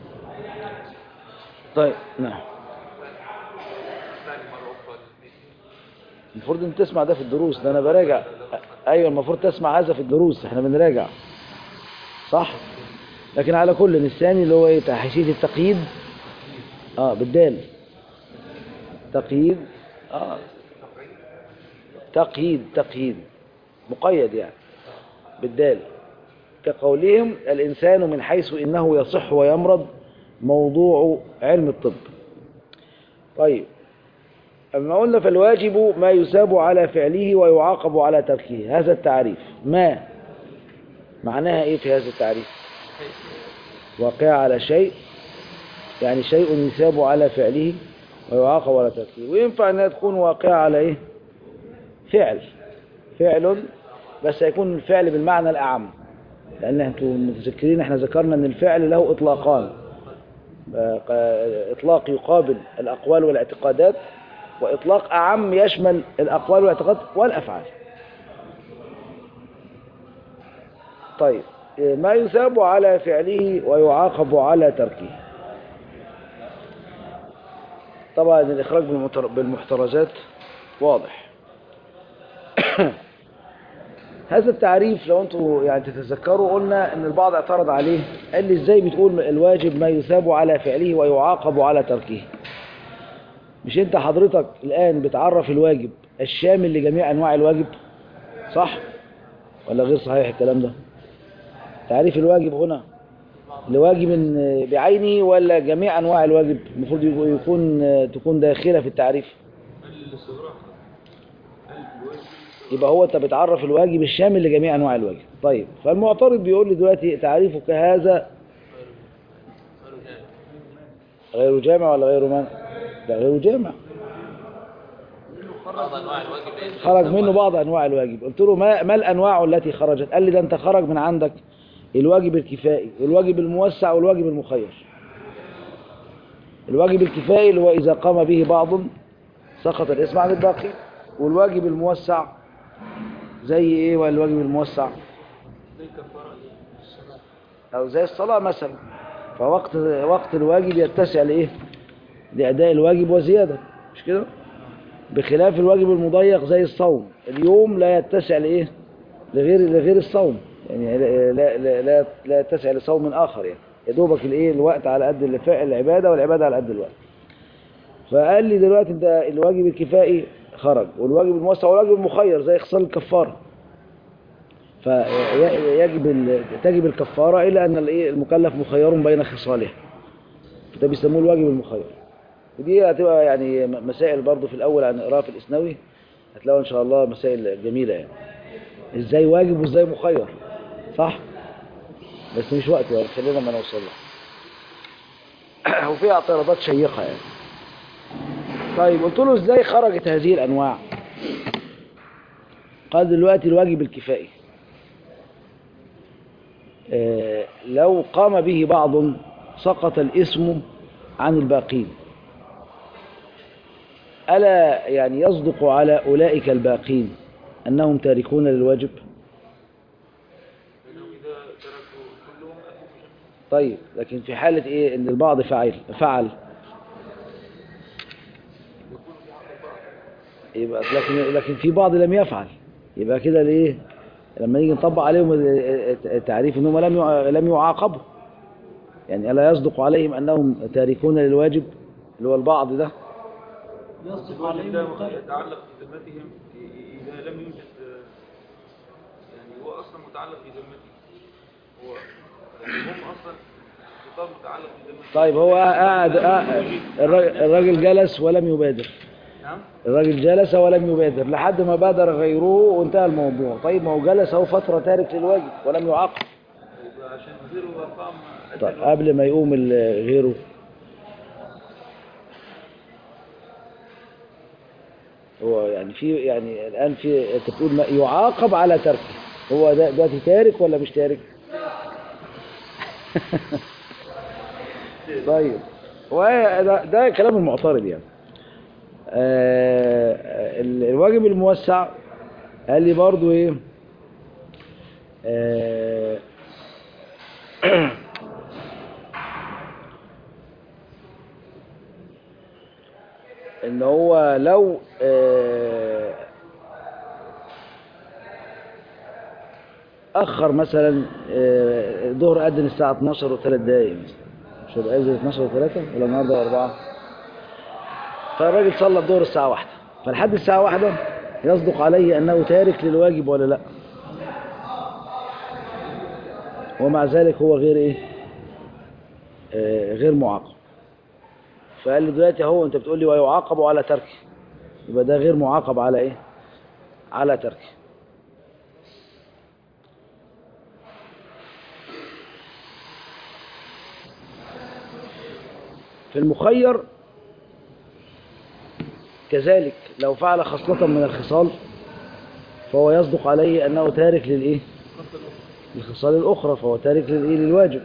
طيب نعم ثاني مرة أخرى للبيت. المفروض انت تسمع ده في الدروس ده انا براجع ايوه المفروض تسمع هذا في الدروس احنا بنراجع صح لكن على كل الثاني اللي هو ايه حيثية التقييد اه بالدال تقييد اه تقييد تقييد مقيد يعني بالدال كقولهم الإنسان من حيث إنه يصح ويمرض موضوع علم الطب طيب أما قلنا فالواجب ما يثاب على فعله ويعاقب على تركه هذا التعريف ما معناها إيه في هذا التعريف واقع على شيء يعني شيء يثاب على فعله ويعاقب على تركه وينفع أنها تكون واقعة على إيه فعل فعل بس يكون الفعل بالمعنى الأعم لأن انتم متذكرين احنا ذكرنا أن الفعل له إطلاقان إطلاق يقابل الأقوال والاعتقادات وإطلاق أعم يشمل الأقوال والاعتقادات والأفعال طيب ما يثاب على فعله ويعاقب على تركه طبعا الإخراج بالمتر- بالمحترزات واضح هذا التعريف لو انتم يعني تتذكروا قلنا ان البعض اعترض عليه قال لي ازاي بتقول الواجب ما يثاب على فعله ويعاقب على تركه مش انت حضرتك الان بتعرف الواجب الشامل لجميع انواع الواجب صح ولا غير صحيح الكلام ده تعريف الواجب هنا لواجب بعينه ولا جميع انواع الواجب المفروض يكون تكون داخله في التعريف يبقى هو انت بتعرف الواجب الشامل لجميع انواع الواجب طيب فالمعترض بيقول لي دلوقتي تعريفك هذا غير جامع ولا غير مانع لا غير جامع بعض أنواع الواجب ليس خرج منه بعض انواع الواجب قلت له ما ما الانواع التي خرجت قال لي ده انت خرج من عندك الواجب الكفائي والواجب الموسع والواجب المخير الواجب الكفائي اللي هو اذا قام به بعض سقط الاسم عن الباقي والواجب الموسع زي ايه والواجب الموسع او زي الصلاة مثلا فوقت وقت الواجب يتسع لايه لاداء الواجب وزيادة مش كده بخلاف الواجب المضيق زي الصوم اليوم لا يتسع لايه لغير لغير الصوم يعني لا لا لا, لا, لا يتسع لصوم اخر يعني يا دوبك الايه الوقت على قد الفعل العباده والعباده على قد الوقت فقال لي دلوقتي انت الواجب الكفائي خرج والواجب الموسع والواجب المخير زي خصال الكفاره فيجب ال- تجب الكفاره الا ان الايه المكلف مخير بين خصالها فده بيسموه الواجب المخير ودي هتبقى يعني م- مسائل برضو في الاول عن اقراها في الاسنوي هتلاقوا ان شاء الله مسائل جميله يعني ازاي واجب وازاي مخير صح بس مش وقت يعني خلينا ما نوصل له وفيها اعتراضات شيقه يعني طيب قلت له ازاي خرجت هذه الانواع قال دلوقتي الواجب الكفائي آه، لو قام به بعض سقط الاسم عن الباقين ألا يعني يصدق على أولئك الباقين أنهم تاركون للواجب طيب لكن في حالة إيه إن البعض فعل فعل يبقى لكن لكن في بعض لم يفعل يبقى كده ليه لما نيجي نطبق عليهم التعريف انهم لم يع- لم يعاقبوا يعني الا يصدق عليهم انهم تاركون للواجب اللي هو البعض ده يصدق الواجب عليهم ده القدر يتعلق بذمتهم إذا لم يوجد يعني هو أصلا متعلق بذمتهم هو يعني هم أصلا الخطاب متعلق بذمتهم طيب هو قاعد قاعد- الراجل الراجل جلس ولم يبادر نعم الراجل جلس ولم يبادر لحد ما بادر غيره وانتهى الموضوع طيب ما هو جلس اهو فترة تارك للواجب ولم يعاقب يبقى عشان غيره أقام طيب قبل ما يقوم ال- غيره هو يعني في يعني الآن في انت بتقول ما يعاقب على تركه هو ده دلوقتي تارك ولا مش تارك؟ طيب هو ده, ده كلام المعترض يعني آه ال- الواجب الموسع قال لي برضو ايه آه ان هو لو آه، اخر مثلا آه، الظهر اذن الساعه 12 وثلاث دقائق مثلا مش هيبقى اذن 12 وثلاثة ولا النهارده أربعة فالراجل صلى الظهر الساعه واحدة فلحد الساعه واحدة يصدق عليه انه تارك للواجب ولا لا ومع ذلك هو غير ايه آه، غير معاقب فقال لي دلوقتي اهو انت بتقول لي ويعاقب على تركه يبقى ده غير معاقب على ايه على تركه في المخير كذلك لو فعل خصلة من الخصال فهو يصدق عليه أنه تارك للإيه الخصال الأخرى فهو تارك للإيه للواجب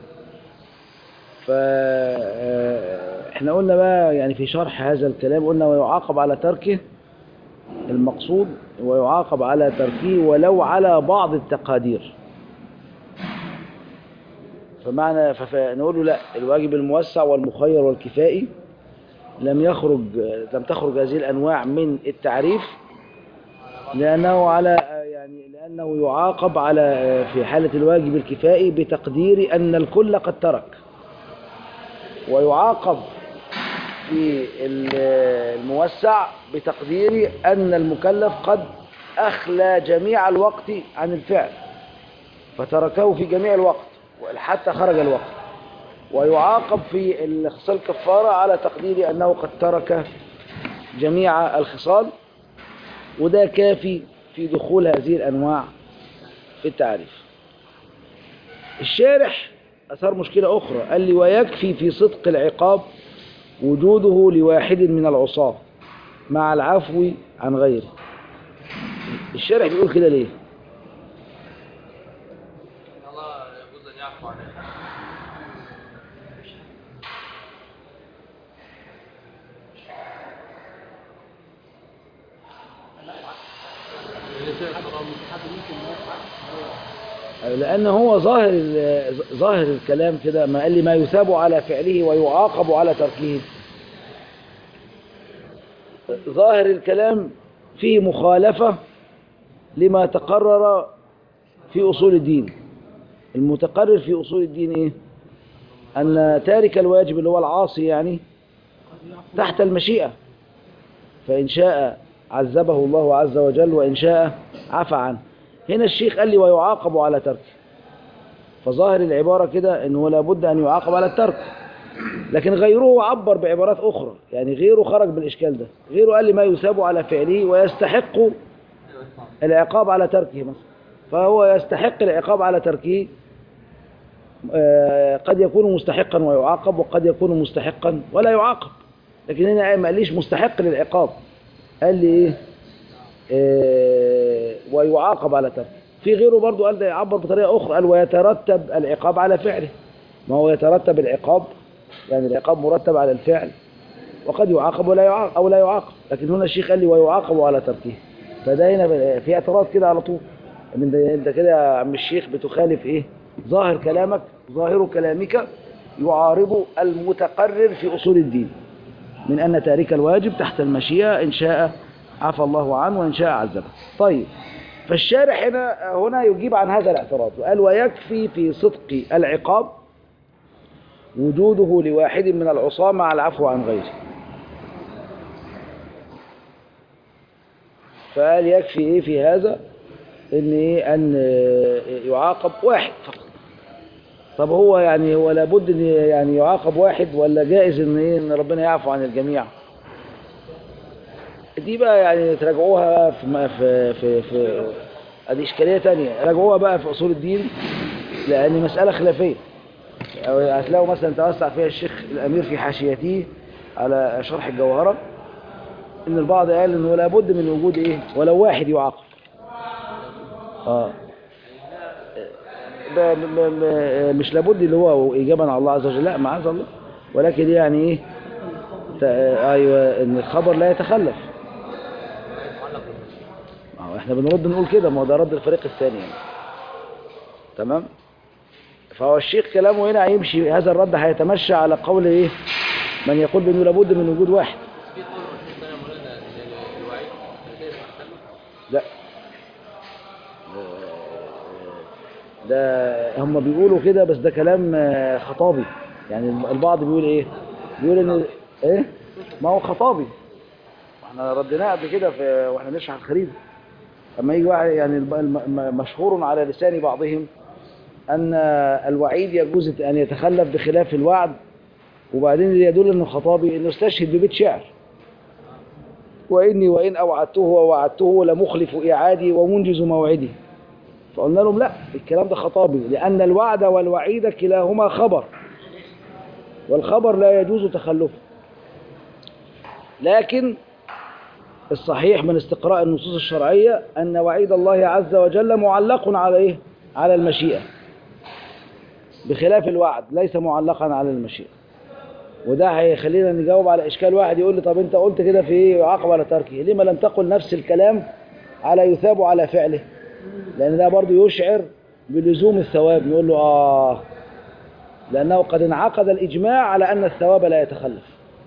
فاحنا قلنا بقى يعني في شرح هذا الكلام قلنا ويعاقب على تركه المقصود ويعاقب على تركه ولو على بعض التقادير فمعنى فنقول له لا الواجب الموسع والمخير والكفائي لم يخرج لم تخرج هذه الانواع من التعريف لانه على يعني لانه يعاقب على في حاله الواجب الكفائي بتقدير ان الكل قد ترك ويعاقب في الموسع بتقدير أن المكلف قد أخلى جميع الوقت عن الفعل فتركه في جميع الوقت حتى خرج الوقت ويعاقب في الخصال الكفارة على تقدير أنه قد ترك جميع الخصال وده كافي في دخول هذه الأنواع في التعريف الشارح أثار مشكلة أخرى قال لي ويكفي في صدق العقاب وجوده لواحد من العصاة مع العفو عن غيره الشارح بيقول كده ليه الله يجوز ان يعفو عنه لأن هو ظاهر ال- ظاهر الكلام كده ما قال لي ما يثاب على فعله ويعاقب على تركه ظاهر الكلام فيه مخالفة لما تقرر في أصول الدين المتقرر في أصول الدين إيه؟ أن تارك الواجب اللي هو العاصي يعني تحت المشيئة فإن شاء عذبه الله عز وجل وإن شاء عفى عنه هنا الشيخ قال لي ويعاقب على تركه فظاهر العبارة كده أنه لابد أن يعاقب على الترك لكن غيره عبر بعبارات أخرى يعني غيره خرج بالإشكال ده غيره قال لي ما يثاب على فعله ويستحق العقاب على تركه مثلا فهو يستحق العقاب على تركه آه، قد يكون مستحقا ويعاقب وقد يكون مستحقا ولا يعاقب لكن هنا ما قاليش مستحق للعقاب قال لي ايه آه، ويعاقب على تركه في غيره برضو قال ده يعبر بطريقة أخرى قال ويترتب العقاب على فعله ما هو يترتب العقاب يعني العقاب مرتب على الفعل وقد يعاقب ولا يعاقب أو لا يعاقب لكن هنا الشيخ قال لي ويعاقب على تركه فده هنا في اعتراض كده على طول ان انت انت كده يا عم الشيخ بتخالف ايه ظاهر كلامك ظاهر كلامك يعارض المتقرر في أصول الدين من أن تارك الواجب تحت المشيئة إن شاء عفى الله عنه وإن شاء عذبه طيب فالشارح هنا هنا يجيب عن هذا الاعتراض وقال ويكفي في صدق العقاب وجوده لواحد من العصاة مع العفو عن غيره فقال يكفي ايه في هذا ان ايه ان يعاقب واحد فقط طب هو يعني هو لابد ان يعني يعاقب واحد ولا جائز ان ايه ان ربنا يعفو عن الجميع دي بقى يعني تراجعوها في م- في في, في ادي اشكاليه تانية راجعوها بقى في اصول الدين لان مساله خلافيه أو هتلاقوا مثلا توسع فيها الشيخ الامير في حاشيته على شرح الجوهره ان البعض قال انه لابد من وجود ايه ولو واحد يعاقب اه ب- ب- ب- مش لابد اللي هو اجابا على الله عز وجل لا معاذ الله ولكن يعني ايه تا- ايوه ان الخبر لا يتخلف معلق بالمشيئة ما هو احنا بنرد نقول كده ما هو ده رد الفريق الثاني يعني تمام فهو الشيخ كلامه هنا هيمشي هذا الرد هيتمشى على قول ايه من يقول بانه لابد من وجود واحد في قول الشيخ ثاني يا مولانا إن الوعيد غير محتمل لا ده هم بيقولوا كده بس ده كلام آه، خطابي يعني البعض بيقول ايه بيقول ان ايه ما هو خطابي احنا رديناه قبل كده في واحنا بنشرح الخريف اما يجي واحد يعني الب- الم- مشهور على لسان بعضهم ان الوعيد يجوز ان يتخلف بخلاف الوعد وبعدين اللي يدل انه خطابي انه استشهد ببيت شعر وإني وإن أوعدته ووعدته لمخلف إعادي ومنجز موعدي فقلنا لهم لا الكلام ده خطابي لأن الوعد والوعيد كلاهما خبر والخبر لا يجوز تخلفه لكن الصحيح من استقراء النصوص الشرعية أن وعيد الله عز وجل معلق على إيه؟ على المشيئة بخلاف الوعد ليس معلقا على المشيئة وده هيخلينا نجاوب على اشكال واحد يقول لي طب انت قلت كده في ايه يعاقب على تركه لما لم تقل نفس الكلام على يثاب على فعله لان ده برضو يشعر بلزوم الثواب نقول له اه لانه قد انعقد الاجماع على ان الثواب لا يتخلف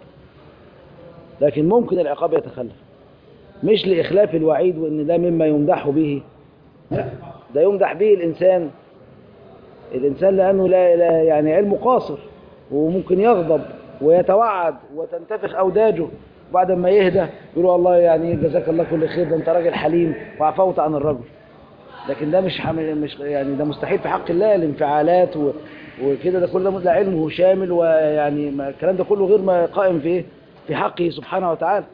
لكن ممكن العقاب يتخلف مش لاخلاف الوعيد وان ده مما يمدح به لا ده يمدح به الانسان الانسان لانه لا, لا يعني علمه قاصر وممكن يغضب ويتوعد وتنتفخ أوداجه بعد ما يهدى يقول والله يعني جزاك الله كل خير ده انت راجل حليم وعفوت عن الرجل لكن ده مش حم... مش يعني ده مستحيل في حق الله الانفعالات و... وكده ده كله ده علمه شامل ويعني ما الكلام ده كله غير ما قائم في ايه في حقه سبحانه وتعالى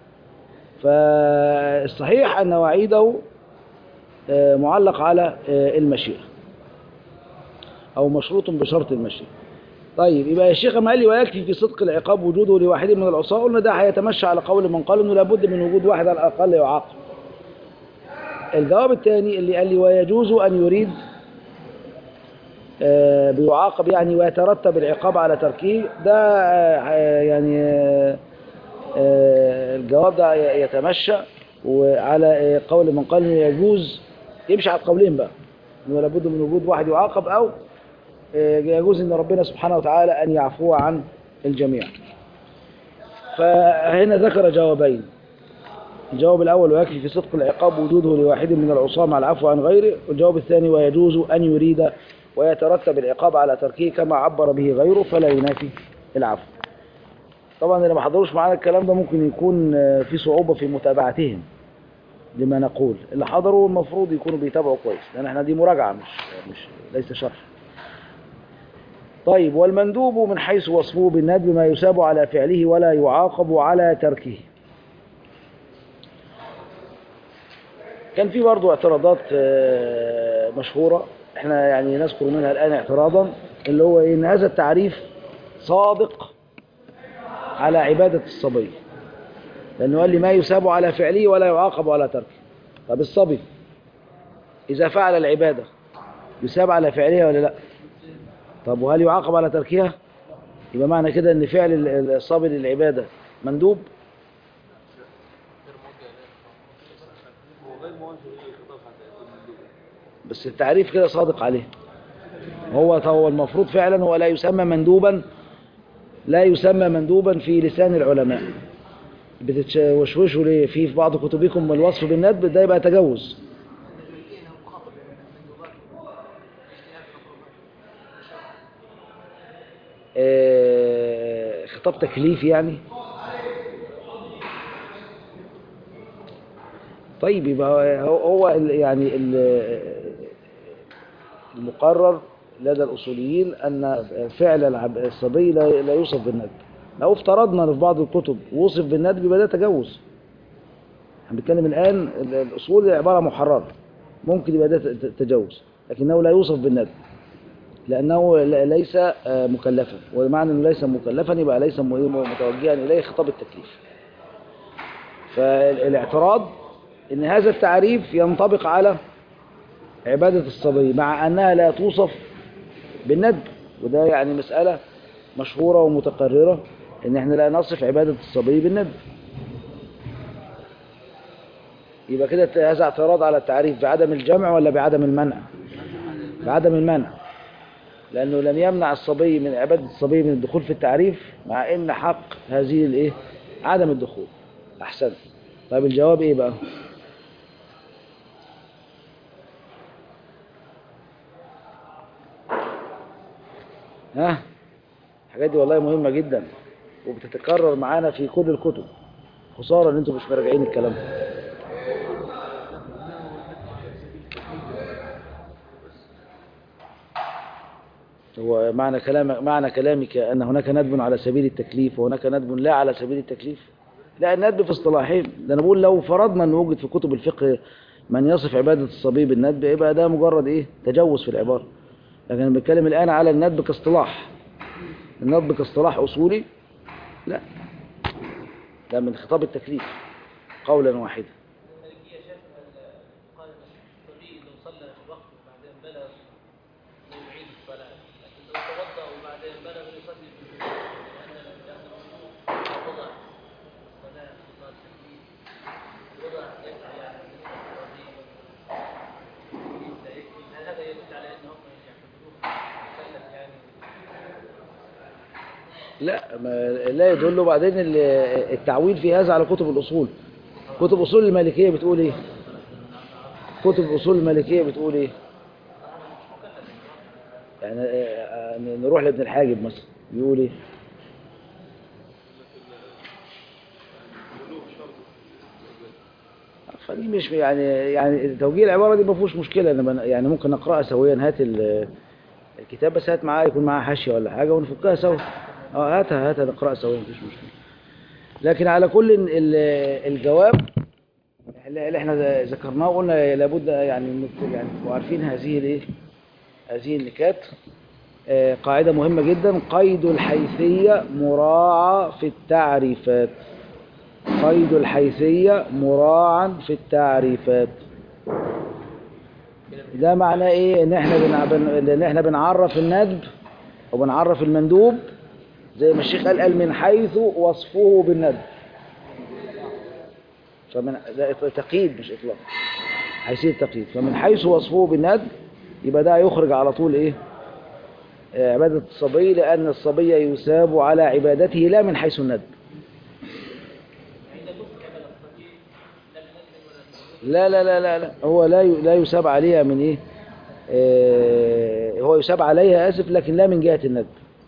فالصحيح ان وعيده آه، معلق على آه، المشيئه او مشروط بشرط المشيئه طيب يبقى الشيخ ما قال لي ويكفي في صدق العقاب وجوده لواحد من العصاة قلنا ده هيتمشى على قول من قال انه لابد من وجود واحد على الاقل يعاقب الجواب الثاني اللي قال لي ويجوز ان يريد آه، بيعاقب يعني ويترتب العقاب على تركه ده آه، يعني آه، آه، الجواب ده يتمشى وعلى آه، قول من قال انه يجوز يمشي على القولين بقى انه لابد من وجود واحد يعاقب او يجوز ان ربنا سبحانه وتعالى ان يعفو عن الجميع فهنا ذكر جوابين الجواب الاول ويكفي في صدق العقاب وجوده لواحد من العصاة مع العفو عن غيره والجواب الثاني ويجوز ان يريد ويترتب العقاب على تركه كما عبر به غيره فلا ينافي العفو طبعا اللي ما حضروش معانا الكلام ده ممكن يكون في صعوبة في متابعتهم لما نقول اللي حضروا المفروض يكونوا بيتابعوا كويس لان احنا دي مراجعة مش مش ليس شرح طيب والمندوب من حيث وصفه بالندب ما يساب على فعله ولا يعاقب على تركه كان في برضو اعتراضات آه، مشهورة احنا يعني نذكر منها الآن اعتراضا اللي هو إيه؟ ان هذا التعريف صادق على عبادة الصبي لأنه قال لي ما يساب على فعله ولا يعاقب على تركه طب الصبي إذا فعل العبادة يساب على فعلها ولا لا طب وهل يعاقب على تركها يبقى معنى كده ان فعل ال- الصبي للعبادة مندوب غير موجه إليه هو غير موجه ليه خطاب حتى يكون مندوب بس التعريف كده صادق عليه هو هو المفروض فعلا هو لا يسمى مندوبا لا يسمى مندوبا في لسان العلماء بتتوشوشوا ليه في في بعض كتبكم الوصف بالندب ده يبقى تجوز آه، خطاب تكليف يعني طيب يبقى هو هو ال- يعني ال- المقرر لدى الأصوليين أن فعل العب- الصبي لا لا يوصف بالندب لو افترضنا إن في بعض الكتب وصف بالندب يبقى ده تجوز احنا بنتكلم الآن ال- الأصول عبارة محررة ممكن يبقى ده ت- ت- تجوز لكنه لا يوصف بالندب لأنه ل- ليس آه، مكلفا ومعنى أنه ليس مكلفا يبقى ليس م- متوجها إليه خطاب التكليف فالاعتراض ان هذا التعريف ينطبق على عبادة الصبي مع انها لا توصف بالندب وده يعني مسألة مشهورة ومتقررة ان احنا لا نصف عبادة الصبي بالندب يبقى كده هذا اعتراض على التعريف بعدم الجمع ولا بعدم المنع بعدم المنع لانه لم يمنع الصبي من عبادة الصبي من الدخول في التعريف مع ان حق هذه الايه عدم الدخول احسن طيب الجواب ايه بقى ها الحاجات دي والله مهمة جدا وبتتكرر معانا في كل الكتب خسارة ان انتم مش مراجعين الكلام ده هو معنى كلام معنى كلامك ان هناك ندب على سبيل التكليف وهناك ندب لا على سبيل التكليف لا الندب في اصطلاحين ده انا بقول لو فرضنا ان وجد في كتب الفقه من يصف عبادة الصبي بالندب يبقى ده مجرد ايه تجوز في العبارة لكن انا بتكلم الان على الندب كاصطلاح الندب كاصطلاح اصولي لا ده من خطاب التكليف قولا واحدا المالكية شاف قال الصبي لو صلى في الوقت وبعدين بلغ لا يعيد الصلاة لكن لو توضأ وبعدين بلغ يصلي في الوقت لأن لأن الوضوء وضع الصلاة وضع التكليف وضع يسعى يعني بالنسبة للصبي لا يكفي هل هذا يدل على أنهم يعتبروه مكلف يعني لا ما لا يدل وبعدين ال- التعويل في هذا على كتب الأصول كتب أصول المالكية بتقول إيه كتب أصول المالكية بتقول إيه يعني آه، آه، نروح لابن الحاجب مثلا بيقول إيه فدي مش يعني يعني توجيه العبارة دي ما فيهوش مشكلة أنا بن- يعني ممكن نقرأها سويا هات ال- الكتاب بس هات معاه يكون معاه حاشية ولا حاجة ونفكها سوا اه هاتها هاتها نقرأها سوا مفيش مشكلة لكن على كل ال- ال- الجواب اللي اللي احنا ذكرناه قلنا لابد يعني إنكم يعني تبقوا عارفين هذه الايه هذه النكات آه، قاعدة مهمة جدا قيد الحيثية مراعى في التعريفات قيد الحيثية مراعا في التعريفات ده معناه ايه ان احنا بنع... بن... ان احنا بنعرف الندب وبنعرف المندوب زي ما الشيخ قال قال من حيث وصفه بالندب فمن ده تقييد مش اطلاق حيثية تقييد فمن حيث وصفه بالندب يبقى ده يخرج على طول ايه آه، عبادة الصبي لأن الصبي يثاب على عبادته لا من حيث الندب لا لا لا لا لا هو لا ي- لا يثاب عليها من ايه آه هو يثاب عليها اسف لكن لا من جهة الندب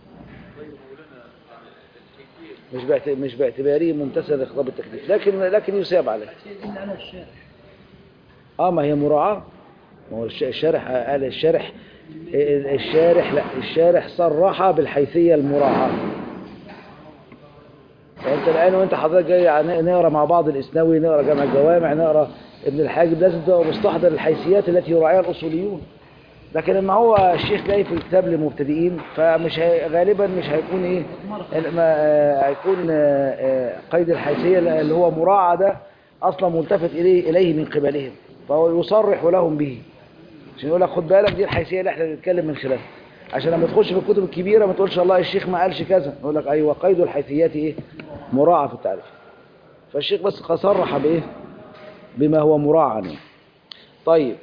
مش باعت- مش باعتباره ممتثل لخطاب التكليف لكن لكن يثاب عليه إلا على الشارع اه ما هي مراعاة ما هو الش- الشارح قال الشارح الشارح لا الشارح صرح بالحيثية المراعاة فانت الان وانت حضرتك جاي ن- نقرا مع بعض الاسنوي نقرا جامع الجوامع نقرا ابن الحاجب لازم تبقى مستحضر الحيثيات التي يراعيها الاصوليون لكن لما هو الشيخ جاي في الكتاب للمبتدئين فمش هي غالبا مش هيكون ايه ما آه، هيكون آه، آه، قيد الحيثيه اللي هو مراعى ده اصلا ملتفت اليه اليه من قبلهم فهو يصرح لهم به عشان يقول لك خد بالك دي الحيثيه اللي احنا بنتكلم من خلالها عشان لما تخش في الكتب الكبيره ما تقولش الله الشيخ ما قالش كذا يقول لك ايوه قيد الحيثيات ايه مراعى في التعريف فالشيخ بس صرح بايه بما هو مراعى يعني. طيب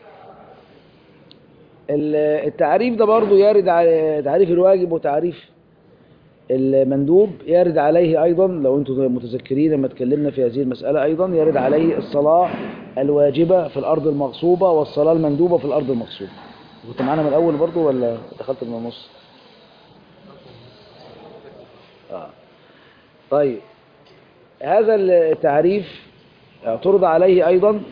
ال- التعريف ده برضو يرد على تعريف الواجب وتعريف المندوب يرد عليه أيضا لو أنتم متذكرين لما اتكلمنا في هذه المسألة أيضا يرد عليه الصلاة الواجبة في الأرض المغصوبة والصلاة المندوبة في الأرض المغصوبة كنت معانا من الأول برضو ولا دخلت من النص آه. طيب هذا التعريف اعترض عليه أيضا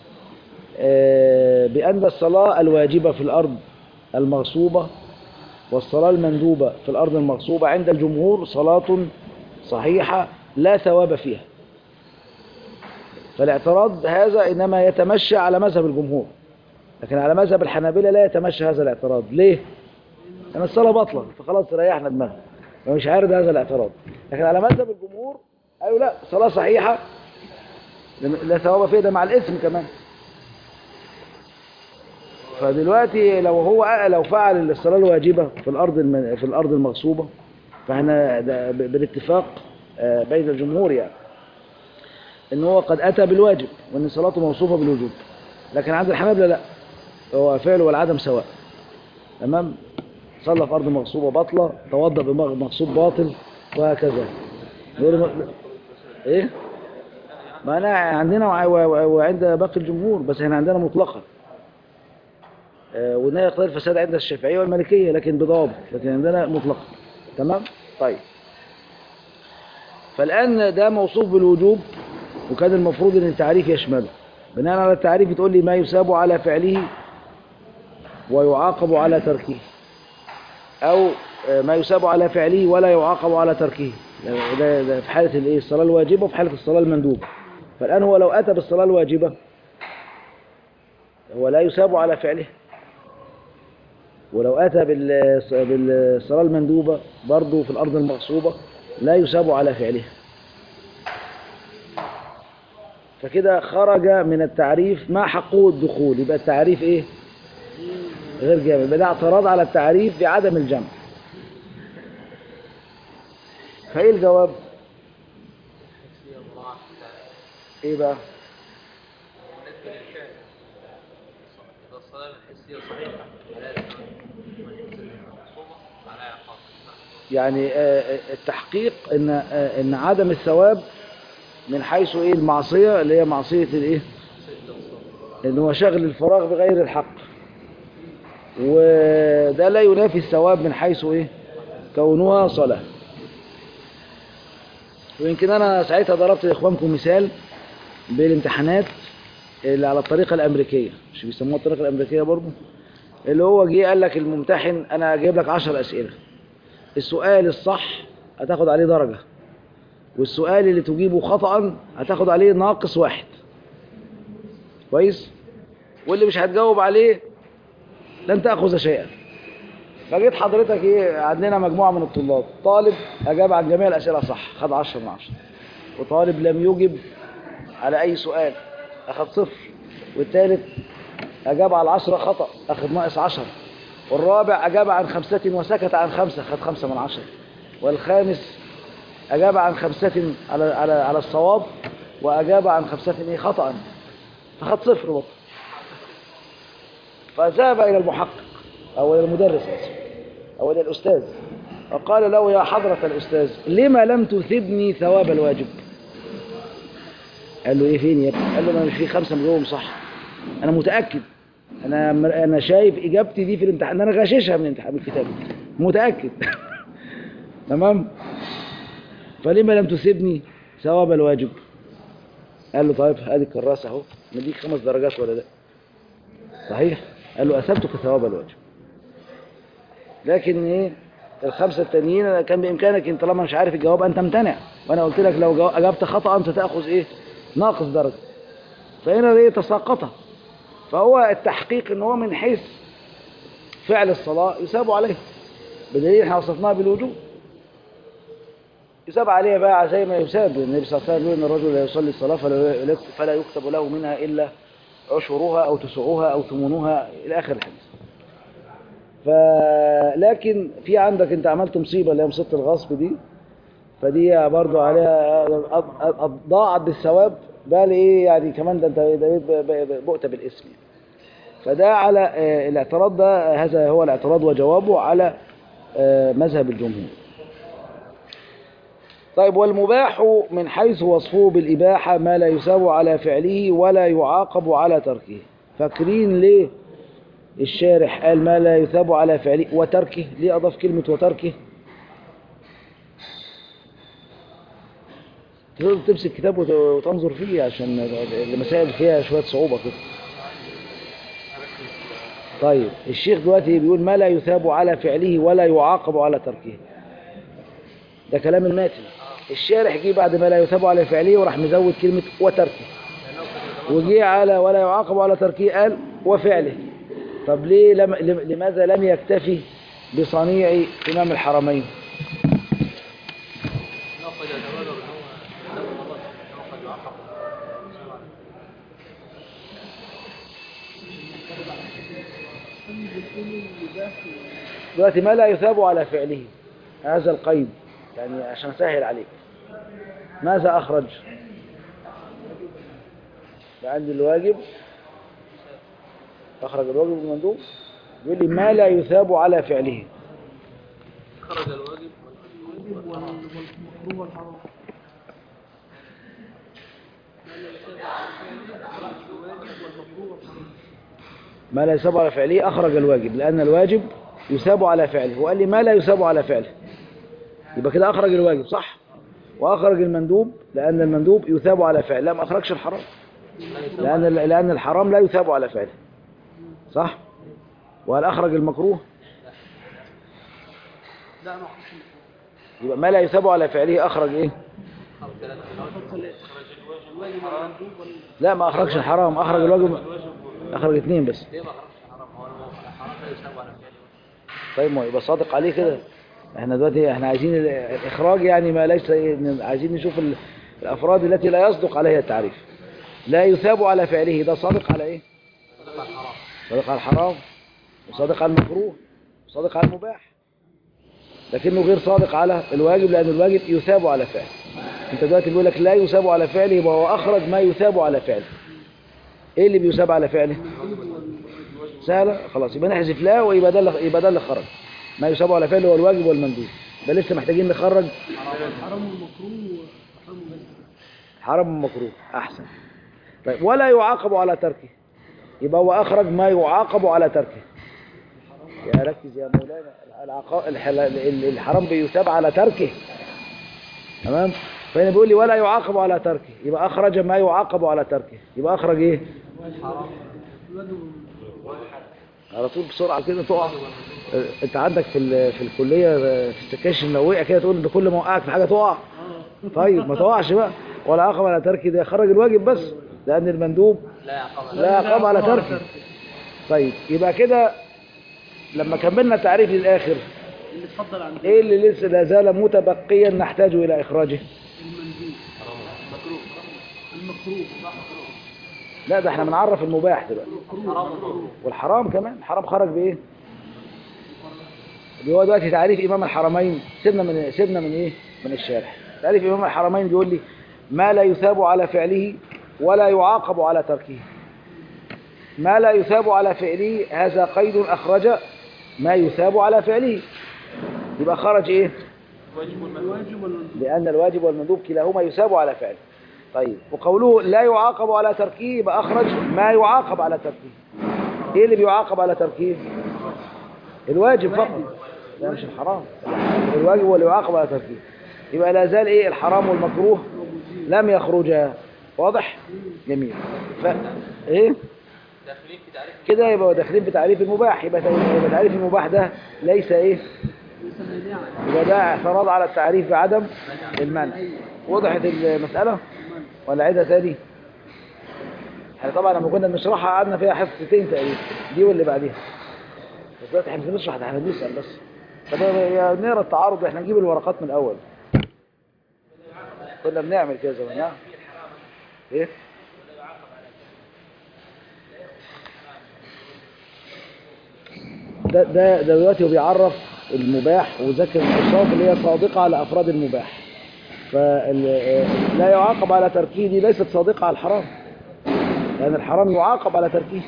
آه، بأن الصلاة الواجبة في الأرض المغصوبة والصلاة المندوبة في الأرض المغصوبة عند الجمهور صلاة صحيحة لا ثواب فيها فالاعتراض هذا إنما يتمشى على مذهب الجمهور لكن على مذهب الحنابلة لا يتمشى هذا الاعتراض ليه؟ لأن الصلاة بطلة فخلاص ريحنا دماغنا فمش عارض هذا الاعتراض لكن على مذهب الجمهور أيوة لا صلاة صحيحة لا ثواب فيها ده مع الاسم كمان فدلوقتي لو هو لو فعل الصلاة الواجبة في الأرض الم- في الأرض المغصوبة فاحنا ده ب- بالاتفاق آه، بين الجمهور يعني ان هو قد أتى بالواجب وان صلاته موصوفة بالوجوب لكن عند الحنابلة لا هو فعل والعدم سواء تمام صلى في أرض مغصوبة باطلة توضأ بمغصوب باطل وهكذا يقول له- ايه ما انا عندنا وع- وع- وعند باقي الجمهور بس احنا عندنا مطلقا آه، وإنها يقتضي الفساد عند الشافعية والمالكية لكن بضوابط لكن عندنا مطلقا تمام طيب فالآن ده موصوف بالوجوب وكان المفروض ان التعريف يشمله بناء على التعريف تقول لي ما يساب على فعله ويعاقب على تركه أو آه، ما يساب على فعله ولا يعاقب على تركه ده- ده ده في حالة الايه الصلاة الواجبة وفي حالة الصلاة المندوبة فالآن هو لو أتى بالصلاة الواجبة هو لا يساب على فعله ولو أتى بال- بالصلاة المندوبة برضه في الأرض المغصوبة لا يساب على فعلها فكده خرج من التعريف ما حقه الدخول يبقى التعريف ايه غير جامع يبقى ده اعتراض على التعريف بعدم الجمع فايه الجواب حسية الله تعالى ايه بقى بالنسبة للفعل إذا الصلاة الحسية صحيحة لا يسمى والحسية مقصوبة على عقاب يعني آه، آه، التحقيق ان آه، ان عدم الثواب من حيث ايه المعصية اللي هي معصية الايه ان هو شغل الفراغ بغير الحق وده لا ينافي الثواب من حيث ايه كونها صلاة ويمكن انا ساعتها ضربت لاخوانكم مثال بالامتحانات اللي على الطريقة الامريكية مش بيسموها الطريقة الامريكية برضو اللي هو جه قال لك الممتحن انا جايب لك 10 اسئلة السؤال الصح هتاخد عليه درجة والسؤال اللي تجيبه خطأ هتاخد عليه ناقص واحد كويس واللي مش هتجاوب عليه لن تأخذ شيئا فجيت حضرتك ايه عندنا مجموعة من الطلاب طالب أجاب عن جميع الأسئلة صح خد 10 من 10 وطالب لم يجب على أي سؤال أخذ صفر والثالث أجاب على العشرة خطأ أخذ ناقص عشر والرابع أجاب عن خمسة وسكت عن خمسة خد خمسة من عشرة والخامس أجاب عن خمسة على على على الصواب وأجاب عن خمسة إيه خطأ فخد صفر برضه فذهب إلى المحقق أو إلى المدرس آسف أو إلى الأستاذ وقال له يا حضرة الأستاذ لما لم تثبني ثواب الواجب قال له إيه فين يا ابني قال له ما مش في خمسة مجاوبهم صح أنا متأكد أنا أنا شايف إجابتي دي في الامتحان أنا غششها من الامتحان من الكتاب متأكد تمام فلما لم تثبني ثواب الواجب قال له طيب هذه الكراسة اهو نديك خمس درجات ولا لا صحيح قال له أثبتك ثواب الواجب لكن ايه الخمسة التانيين كان بإمكانك انت طالما مش عارف الجواب أن تمتنع وأنا قلت لك لو جو- أجبت خطأ أنت تأخذ ايه ناقص درجة فهنا ايه تساقط فهو التحقيق ان هو من حيث فعل الصلاة يساب عليه بدليل احنا وصفناها بالوجوب يساب عليه بقى زي ما يساب النبي صلى الله عليه وسلم يقول ان الرجل لا يصلي الصلاة فلا فلا يكتب له منها إلا عشرها أو تسعها أو ثمنها إلى آخر الحديث فلكن في عندك انت عملت مصيبة اللي هي مصيبة الغصب دي فدي برضو عليها ضاعت بالثواب بقى ايه يعني كمان ده انت بقيت بؤت بالاسم يعني. فده على آه، الاعتراض ده هذا هو الاعتراض وجوابه على آه، مذهب الجمهور طيب والمباح من حيث وصفه بالإباحة ما لا يساب على فعله ولا يعاقب على تركه فاكرين ليه الشارح قال ما لا يثاب على فعله وتركه ليه أضاف كلمة وتركه تقدر تمسك كتاب وت- وتنظر فيه عشان المسائل فيها شوية صعوبة كده طيب الشيخ دلوقتي بيقول ما لا يثاب على فعله ولا يعاقب على تركه ده كلام الماتن الشارح جه بعد ما لا يثاب على فعله وراح مزود كلمة وتركه وجي على ولا يعاقب على تركه قال وفعله طب ليه لم لم- لماذا لم يكتفي بصنيع إمام الحرمين ناقل يتبادر ان هو كتاب الله ان هو قد يعاقب دلوقتي ما لا يثاب على فعله هذا القيد يعني عشان سهل عليك ماذا أخرج عندي الواجب أخرج الواجب والمندوب يقول لي ما لا يثاب على فعله خرج الواجب الواجب وال- والمكروه والحرام لأن الواجب والمكروه والحرام ما لا يثاب على فعله أخرج الواجب لأن الواجب يثاب على فعله وقال لي ما لا يثاب على فعله يبقى كده أخرج الواجب صح وأخرج المندوب لأن المندوب يثاب على فعله لا ما أخرجش الحرام لأن لأن الحرام لا يثاب على فعله صح وهل أخرج المكروه لا ما حصل يبقى ما لا يثاب على فعله أخرج إيه خرج ثلاثة فصل الواجب والمندوب وال- لا ما أخرجش الحرام أخرج الواجب أخرج اثنين بس ليه ما خرجش حرام هو الحرام لا يساب على فعله طيب ما يبقى صادق عليه كده احنا دلوقتي احنا عايزين ال- الإخراج يعني ما ليس إيه، عايزين نشوف ال- الأفراد التي لا يصدق عليها التعريف لا يثاب على فعله ده صادق على إيه صدق على الحرام صادق على الحرام وصادق على المكروه وصادق على المباح لكنه غير صادق على الواجب لأن الواجب يثاب على فعله انت دلوقتي بيقول لك لا يثاب على فعله يبقى هو أخرج ما يثاب على فعله ايه اللي بيثاب على فعله سهلة خلاص يبقى نحذف لا ويبقى ده اللي- يبقى ده اللي خرج ما يثاب على فعله هو الواجب والمندوب ده لسه محتاجين نخرج الحرام والمكروه وحرام بس حرام ومكروه احسن طيب ولا يعاقب على تركه يبقى هو اخرج ما يعاقب على تركه يا ركز يا مولانا العقا... الحل... ال- الحرام بيثاب على تركه تمام فهنا بيقول لي ولا يعاقب على تركه يبقى اخرج ما يعاقب على تركه يبقى اخرج ايه الواجب على طول بسرعه كده تقع اه، انت عندك في ال... في الكليه اه، في السكاشن لو وقع كده تقول ان كل ما وقعك في حاجه تقع طيب ما تقعش بقى ولا عقب على تركه ده خرج الواجب بس لان المندوب لا يعاقب على لا عقاب على تركه طيب يبقى كده لما كملنا التعريف للآخر اللي اتفضل عن ايه اللي لسه لا زال متبقيا نحتاج الى اخراجه المندوب مكروه المكروه لا ده احنا بنعرف المباح دلوقتي حرام مكروه والحرام كمان الحرام خرج بايه اللي هو دلوقتي تعريف امام الحرمين سيبنا من سيبنا من ايه من الشارح تعريف امام الحرمين بيقول لي ما لا يثاب على فعله ولا يعاقب على تركه ما لا يثاب على فعله هذا قيد اخرج ما يثاب على فعله يبقى خرج ايه الواجب والمندوب لأن الواجب والمندوب كلاهما يثاب على فعله طيب وقوله لا يعاقب على تركه يبقى أخرج ما يعاقب على تركه إيه اللي بيعاقب على تركه الواجب فقط لا مش الحرام الواجب هو اللي يعاقب على تركه يبقى لا زال إيه الحرام والمكروه لم يخرجا واضح جميل ف... إيه داخلين في تعريف كده يبقى داخلين في تعريف المباح يبقى يبقى تعريف المباح ده ليس إيه ليس مانعا يبقى ده اعتراض على التعريف بعدم المنع وضحت المسألة ولا عيدها تاني احنا طبعا لما كنا بنشرحها قعدنا فيها حصتين تقريبا دي واللي بعديها بس دلوقتي احنا مش بنشرح ده احنا بنسأل بس طب يا نقرا التعارض احنا نجيب الورقات من الاول كنا بنعمل كده زمان ها ايه ده ده ده دلوقتي هو بيعرف المباح وذكر الاوصاف اللي هي صادقه على افراد المباح فلا يعاقب على تركه دي ليست صادقه على الحرام لان الحرام يعاقب على تركه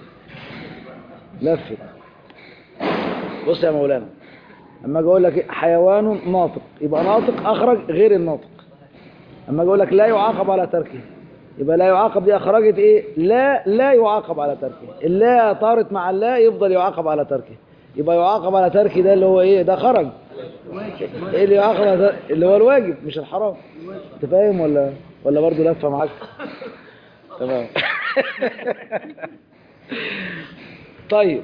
لفت بص يا مولانا اما اجي اقول لك حيوان ناطق يبقى ناطق اخرج غير الناطق اما اجي اقول لك لا يعاقب على تركه يبقى لا يعاقب دي اخرجت ايه لا لا يعاقب على تركه اللا طارت مع اللا يفضل يعاقب على تركه يبقى يعاقب على ترك ده اللي هو ايه ده خرج ايه اللي يعاقب على ترك اللي هو الواجب مش الحرام انت فاهم ولا ولا برضه لفه معاك تمام طيب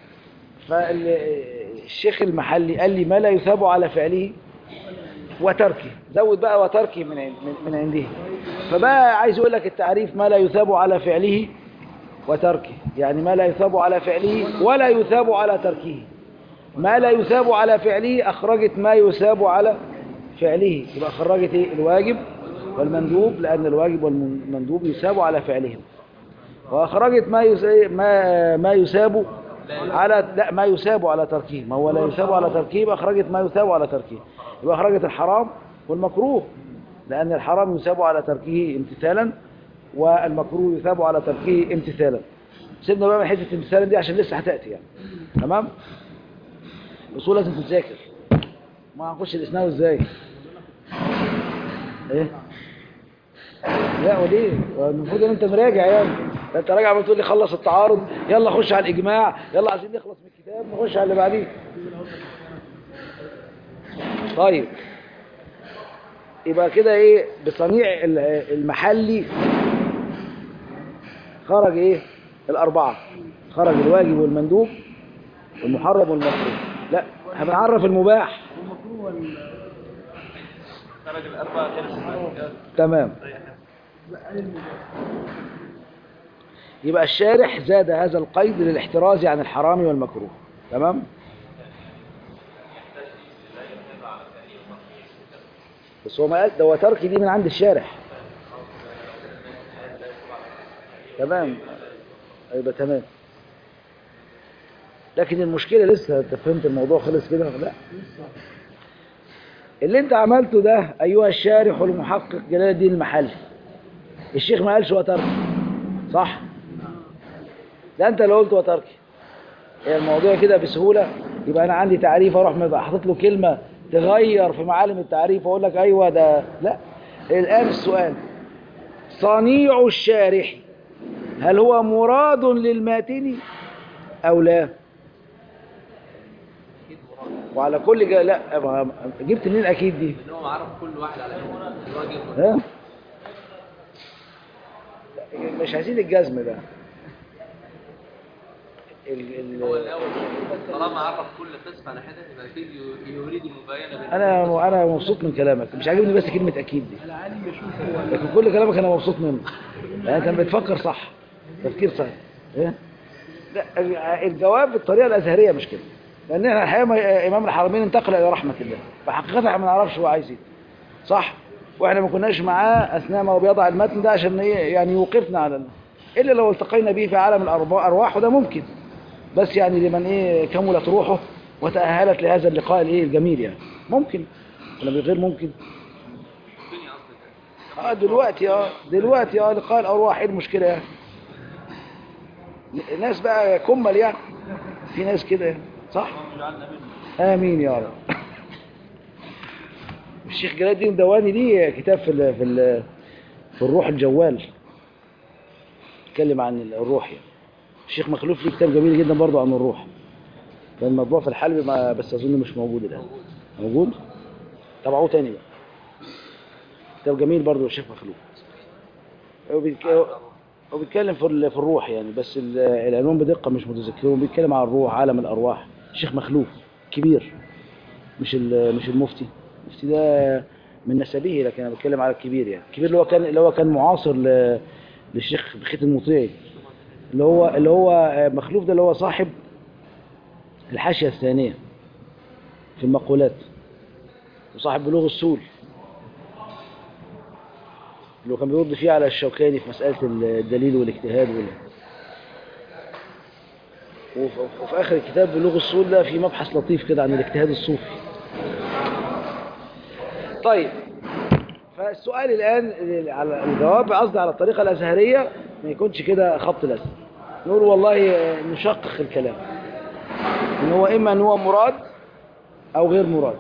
فالشيخ المحلي قال لي ما لا يثاب على فعله وتركه زود بقى وتركه من عند- من- من عنده فبقى عايز يقول لك التعريف ما لا يثاب على فعله وتركه يعني ما لا يثاب على فعله ولا يثاب على تركه ما لا يثاب على فعله أخرجت ما يثاب على فعله يبقى خرجت إيه؟ الواجب والمندوب لأن الواجب والمندوب يثاب على فعلهم وأخرجت ما يس- ما ما يثاب على لا ما يثاب على تركه ما هو لا يثاب على تركه يبقى أخرجت ما يثاب على تركه يبقى أخرجت الحرام والمكروه لأن الحرام يثاب على تركه امتثالا والمكروه يثاب على تركه امتثالا سيبنا بقى من حته امتثالا دي عشان لسه هتاتي يعني تمام الاصول لازم تتذاكر ما هنخش الاسناوي ازاي ايه لا وليه المفروض ان انت مراجع يعني ده انت راجع بتقول لي خلص التعارض يلا خش على الاجماع يلا عايزين نخلص من الكتاب نخش على اللي بعديه طيب يبقى كده ايه بصنيع ال- المحلي خرج ايه الاربعه خرج الواجب والمندوب والمحرم والمكروه لا هنعرف المباح خرج الأربعة غير السنة تمام يبقى الشارح زاد هذا القيد للاحتراز عن الحرام والمكروه تمام بس هو ما قال ده هو ترك دي من عند الشارح تمام يبقى تمام لكن المشكلة لسه انت فهمت الموضوع خلص كده لا اللي انت عملته ده ايها الشارح والمحقق جلال الدين المحلي الشيخ ما قالش وترك صح ده انت اللي قلت وترك هي الموضوع كده بسهولة يبقى انا عندي تعريف اروح مبقى حاطط له كلمة تغير في معالم التعريف واقول لك ايوه ده لا الان السؤال صنيع الشارح هل هو مراد للماتن او لا اكيد مراد وعلى كل جا... لا ما- جبت منين اكيد دي ان هو معرف كل واحد على علم الواجب ها مش عايزين الجزم ده ال... هو ال... الاول طالما عرف كل قسم على حده يبقى اكيد ي- يريد المباينه بين انا انا مبسوط من كلامك مش عاجبني بس كلمه اكيد دي العالم يشوف هو لكن كل كلامك انا مبسوط منه يعني انت بتفكر صح تفكير صح ايه لا الجواب بالطريقه الازهريه مش كده لان احنا الحقيقه ما- امام الحرمين انتقل الى رحمه الله فحقيقه احنا ما نعرفش هو عايز ايه صح واحنا ما كناش معاه اثناء ما هو بيضع المتن ده عشان ايه يعني يوقفنا على ال- الا لو التقينا به في عالم الارواح وده ممكن بس يعني لمن ايه كملت روحه وتاهلت لهذا اللقاء الايه الجميل يعني ممكن ولا غير ممكن الدنيا اصلا اه دلوقتي اه دلوقتي اه لقاء الارواح ايه المشكله يعني الناس بقى كمل يعني في ناس كده يعني. صح امين يا رب الشيخ جلال الدين الدواني ليه كتاب في ال في ال في الروح الجوال اتكلم عن الروح يعني الشيخ مخلوف ليه كتاب جميل جدا برضه عن الروح كان مطبوع في الحلب ما بس اظن مش موجود الان موجود تابعوه تاني بقى كتاب جميل برضه الشيخ مخلوف هو بيتك- هو بيتكلم في ال- في الروح يعني بس ال- العنوان بدقة مش متذكره هو بيتكلم عن الروح عالم الأرواح الشيخ مخلوف كبير مش ال- مش المفتي المفتي ده من نسبه لكن انا بتكلم على الكبير يعني الكبير اللي هو كان اللي هو كان معاصر ل- للشيخ بخيت المطيعي اللي هو اللي هو مخلوف ده اللي هو صاحب الحاشية الثانية في المقولات وصاحب بلوغ السول اللي هو كان بيرد فيه على الشوكاني في مسألة الدليل والاجتهاد وال... وف- وفي آخر الكتاب بلوغ الصول ده في مبحث لطيف كده عن الاجتهاد الصوفي طيب فالسؤال الآن على الجواب قصدي على الطريقة الأزهرية ما يكونش كده خبط لزق نقول والله آه، نشقق الكلام ان هو اما ان هو مراد او غير مراد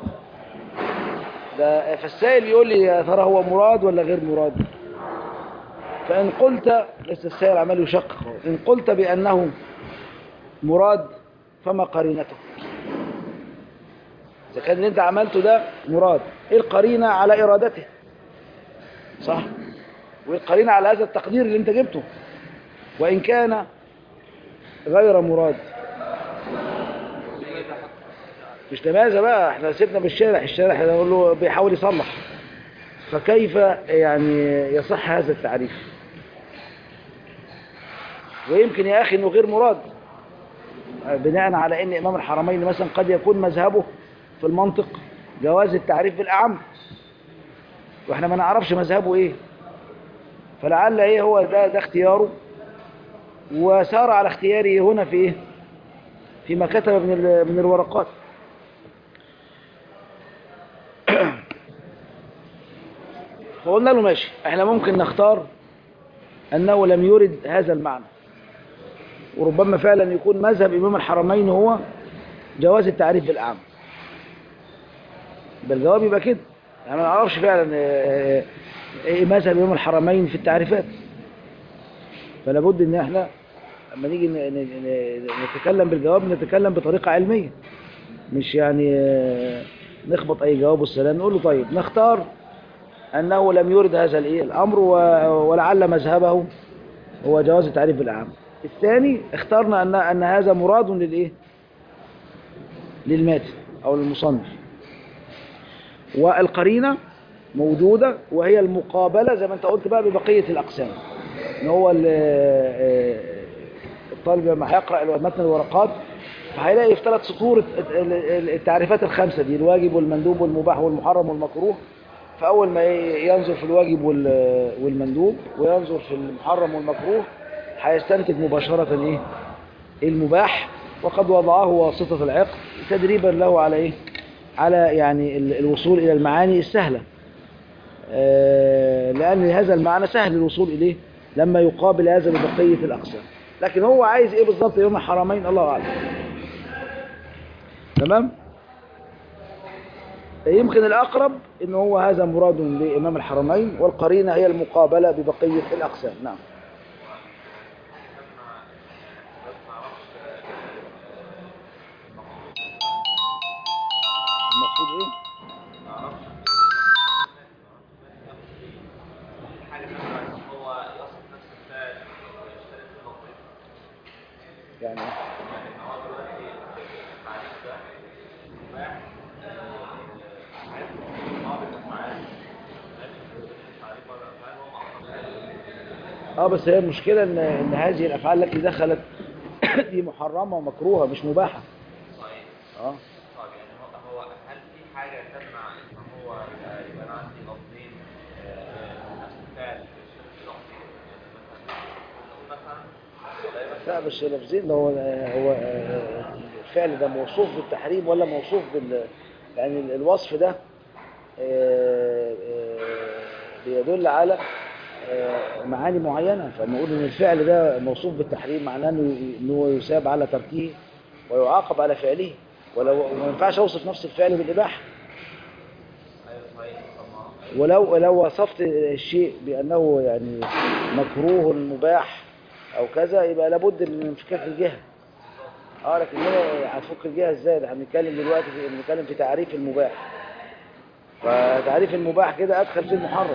ده فالسائل يقول لي يا ترى هو مراد ولا غير مراد فإن قلت لسه السائل عمال يشقق أهو. إن قلت بأنه مراد فما قرينته إذا كان اللي أنت عملته ده مراد إيه القرينة على إرادته صح وإيه القرينة على هذا التقدير اللي أنت جبته وإن كان غير مراد مش لماذا بقى احنا سيبنا بالشارع الشارع احنا نقول له بيحاول يصلح فكيف يعني يصح هذا التعريف ويمكن يا أخي أنه غير مراد بناء على أن إمام الحرمين مثلا قد يكون مذهبه في المنطق جواز التعريف بالأعم وإحنا ما نعرفش مذهبه إيه فلعل إيه هو ده, ده اختياره وسار على اختياره هنا في إيه فيما كتب من, ال- من الورقات فقلنا له ماشي احنا ممكن نختار أنه لم يرد هذا المعنى وربما فعلا يكون مذهب إمام الحرمين هو جواز التعريف بالأعم ده الجواب يبقى كده يعني ما نعرفش فعلا آه، ايه مذهب إمام الحرمين في التعريفات فلا بد ان احنا لما نيجي ن- ن- ن- نتكلم بالجواب نتكلم بطريقة علمية مش يعني آه، نخبط اي جواب والسلام نقول له طيب نختار أنه لم يرد هذا الإيه الأمر و- ولعل مذهبه هو جواز التعريف بالأعم الثاني اخترنا أن, أن هذا مراد للإيه للماتن أو للمصنف والقرينة موجودة وهي المقابلة زي ما انت قلت بقى ببقية الأقسام ان هو ال- آه، الطالب لما هيقرأ متن الورقات فهيلاقي في ثلاث سطور الت- ال- التعريفات الخمسة دي الواجب والمندوب والمباح والمحرم والمكروه فأول ما ي- ينظر في الواجب وال- والمندوب وينظر في المحرم والمكروه هيستنتج مباشرة إيه المباح وقد وضعه واسطة العقد تدريبا له على إيه على يعني ال- الوصول إلى المعاني السهلة آه، لأن هذا المعنى سهل الوصول إليه لما يقابل هذا ببقية الأقسام لكن هو عايز إيه بالظبط يوم الحرمين الله أعلم تمام يمكن الأقرب إن هو هذا مراد لإمام الحرمين والقرينة هي المقابلة ببقية الأقسام نعم المقصود إيه؟ يعني إيه؟ اه بس هي المشكلة ان ان هذه الافعال التي دخلت دي محرمة ومكروهة مش مباحة اه طيب يعني هو هو هل في حاجة تمنع ان هو آه، يبقى أنا عندي لفظين آه، نفس الفعل في لفظين يعني مثلا نقول مثلا لا بس لفظين ده هو هو آه، الفعل ده موصوف بالتحريم ولا موصوف بال يعني ال- الوصف ده آه، آه، بيدل على آه، معاني معينة فلما نقول ان الفعل ده موصوف بالتحريم معناه انه انه يساب على تركه ويعاقب على فعله ولو ما ينفعش اوصف نفس الفعل بالاباحه ايوه صحيح طب ما ولو ولو وصفت الشيء بأنه يعني مكروه مباح أو كذا يبقى لابد من انفكاك الجهة اه لكن هي هتفك الجهة ازاي ده احنا بنتكلم دلوقتي في بنتكلم في تعريف المباح فتعريف المباح كده أدخل في المحرم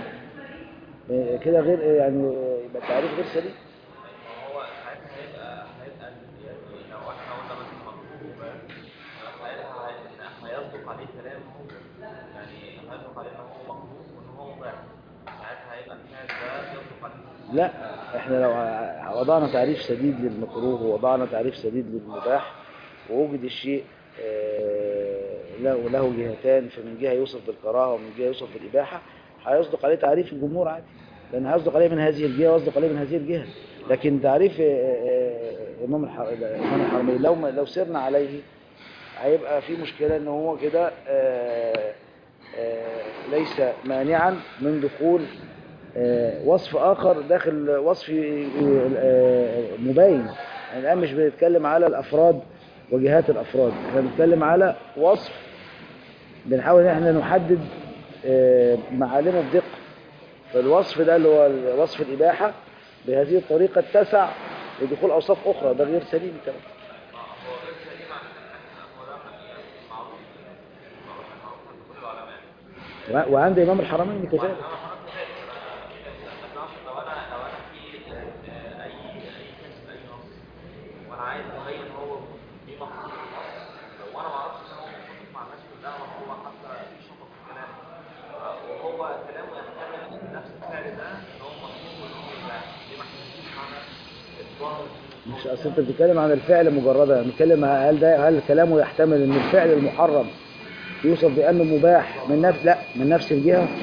كده غير يعني يبقى التعريف غير سليم هو ساعتها هيبقى هيبقى ال- يعني لو احنا قلنا مثلا مكروه ساعتها هي- هيصدق عليه كلام هو يعني هيصدق عليه ان هو مكروه وان هو مباح ساعتها هيبقى الفعل ده يصدق عليه لا احنا لو ع- وضعنا تعريف سديد للمكروه ووضعنا تعريف سديد للمباح ووجد الشيء آه، له له جهتان فمن جهة يوصف بالكراهة ومن جهة يوصف بالإباحة هيصدق عليه تعريف الجمهور عادي لأن هيصدق عليه من هذه الجهة ويصدق عليه من هذه الجهة لكن تعريف آه، آه، إمام الح- إمام الحرمين لو ما- لو سرنا عليه هيبقى في مشكلة إن هو كده آه، آه، ليس مانعا من دخول آه، وصف آخر داخل وصف آه، مبين يعني الآن مش بنتكلم على الأفراد وجهات الأفراد احنا بنتكلم على وصف بنحاول ان احنا نحدد آه، معالمه بدقة فالوصف ده اللي هو وصف الإباحة بهذه الطريقة اتسع لدخول أوصاف أخرى ده غير سليم كمان هو غير سليم و- وعند إمام الحرمين كذلك انا حرام كذلك انا أقصد لو انا لو انا في آه، اي اي كسب اي نص وانا عايز ابين هو ايه مقصود النص لو انا ما اعرفش ان هو متفق مع الناس كلها وهو حتى في شطط في الكلام آه، وهو كلامه يحتمل ان نفس الفعل ده ان هو مقصود وان هو يباح ليه ما احتملش على الظاهر مش اصل انت بتتكلم عن الفعل مجردا بنتكلم هل ده هل كلامه يحتمل ان الفعل المحرم يوصف بانه مباح من نفس لا من نفس الجهه من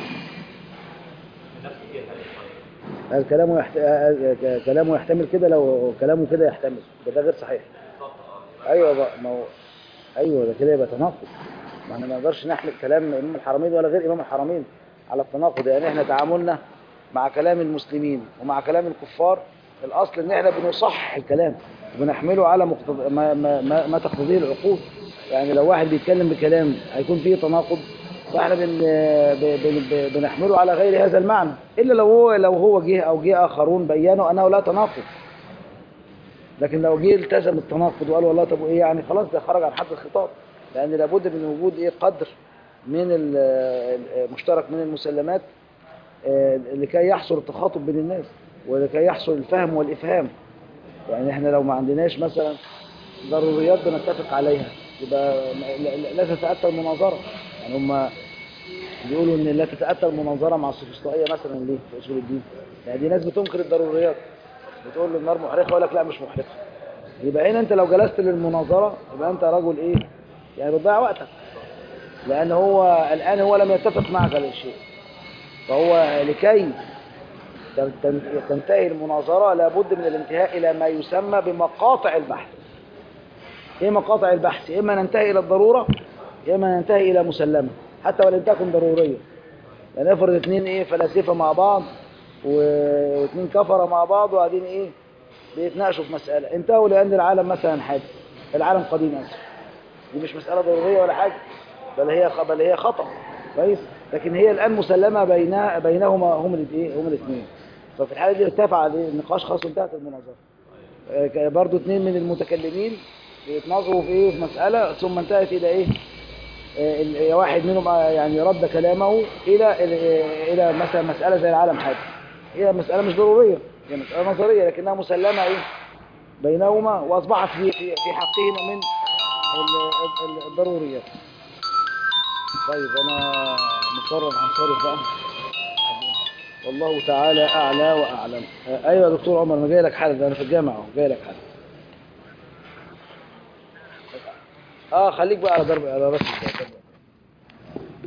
نفس الجهه هل كلامه يحت... هل كلامه يحتمل كده لو كلامه كده يحتمل يبقى ده غير صحيح ايوه بقى ما هو ايوه ده كده يبقى تناقض ما احنا ما نقدرش نحمل كلام امام الحرمين ولا غير امام الحرمين على التناقض يعني احنا تعاملنا مع كلام المسلمين ومع كلام الكفار الاصل ان احنا بنصحح الكلام وبنحمله على مقتض... ما, ما, ما, ما تقتضيه العقول يعني لو واحد بيتكلم بكلام هيكون فيه تناقض فاحنا بن... ب... بن... ب... بنحمله على غير هذا المعنى الا لو هو لو هو جه او جه اخرون بينوا انه لا تناقض لكن لو جه التزم التناقض وقال والله طب ايه يعني خلاص ده خرج عن حد الخطاب لان لابد من وجود ايه قدر من ال- ال- مشترك من المسلمات آه، لكي يحصل التخاطب بين الناس ولكي يحصل الفهم والافهام يعني احنا لو ما عندناش مثلا ضروريات بنتفق عليها يبقى لا- لا لا تتاتى المناظره يعني هم بيقولوا ان لا تتاتى المناظره مع السوفسطائيه مثلا ليه في اصول الدين يعني دي ناس بتنكر الضروريات بتقول له النار محرقه يقول لك لا مش محرقه يبقى هنا انت لو جلست للمناظره يبقى انت رجل ايه يعني بتضيع وقتك لان هو الان هو لم يتفق معك على الشيء فهو لكي تن- تن- تنتهي المناظره لابد من الانتهاء الى ما يسمى بمقاطع البحث ايه مقاطع البحث يا اما ننتهي الى الضروره يا اما ننتهي الى مسلمه حتى ولم تكن ضروريه يعني افرض اتنين ايه فلاسفه مع بعض و- واتنين كفره مع بعض وقاعدين ايه بيتناقشوا في مساله انتهوا لان العالم مثلا حادث العالم قديم اسف دي مش مساله ضروريه ولا حاجه بل هي بل هي خطا كويس لكن هي الان مسلمه بين بينهما هم الايه هم الاثنين ففي الحاله دي ارتفع عليه النقاش خلاص انتهت المناظره آه، ك- برضو اثنين من المتكلمين بيتناظروا في ايه في مساله ثم انتهت الى ايه آه، ال- واحد منهم آه، يعني رد كلامه الى الى إلى مثلا مساله زي العالم حادث هي مساله مش ضروريه هي مساله نظريه لكنها مسلمه ايه بينهما واصبحت في في في حقهما من ال- ال- الضروريات طيب انا مقرر هنصرف بقى والله تعالى اعلى واعلم آه، ايوه يا دكتور عمر انا جاي لك حالا ده انا في الجامعه اهو جاي لك حالا اه خليك بقى على ضرب على راس الباب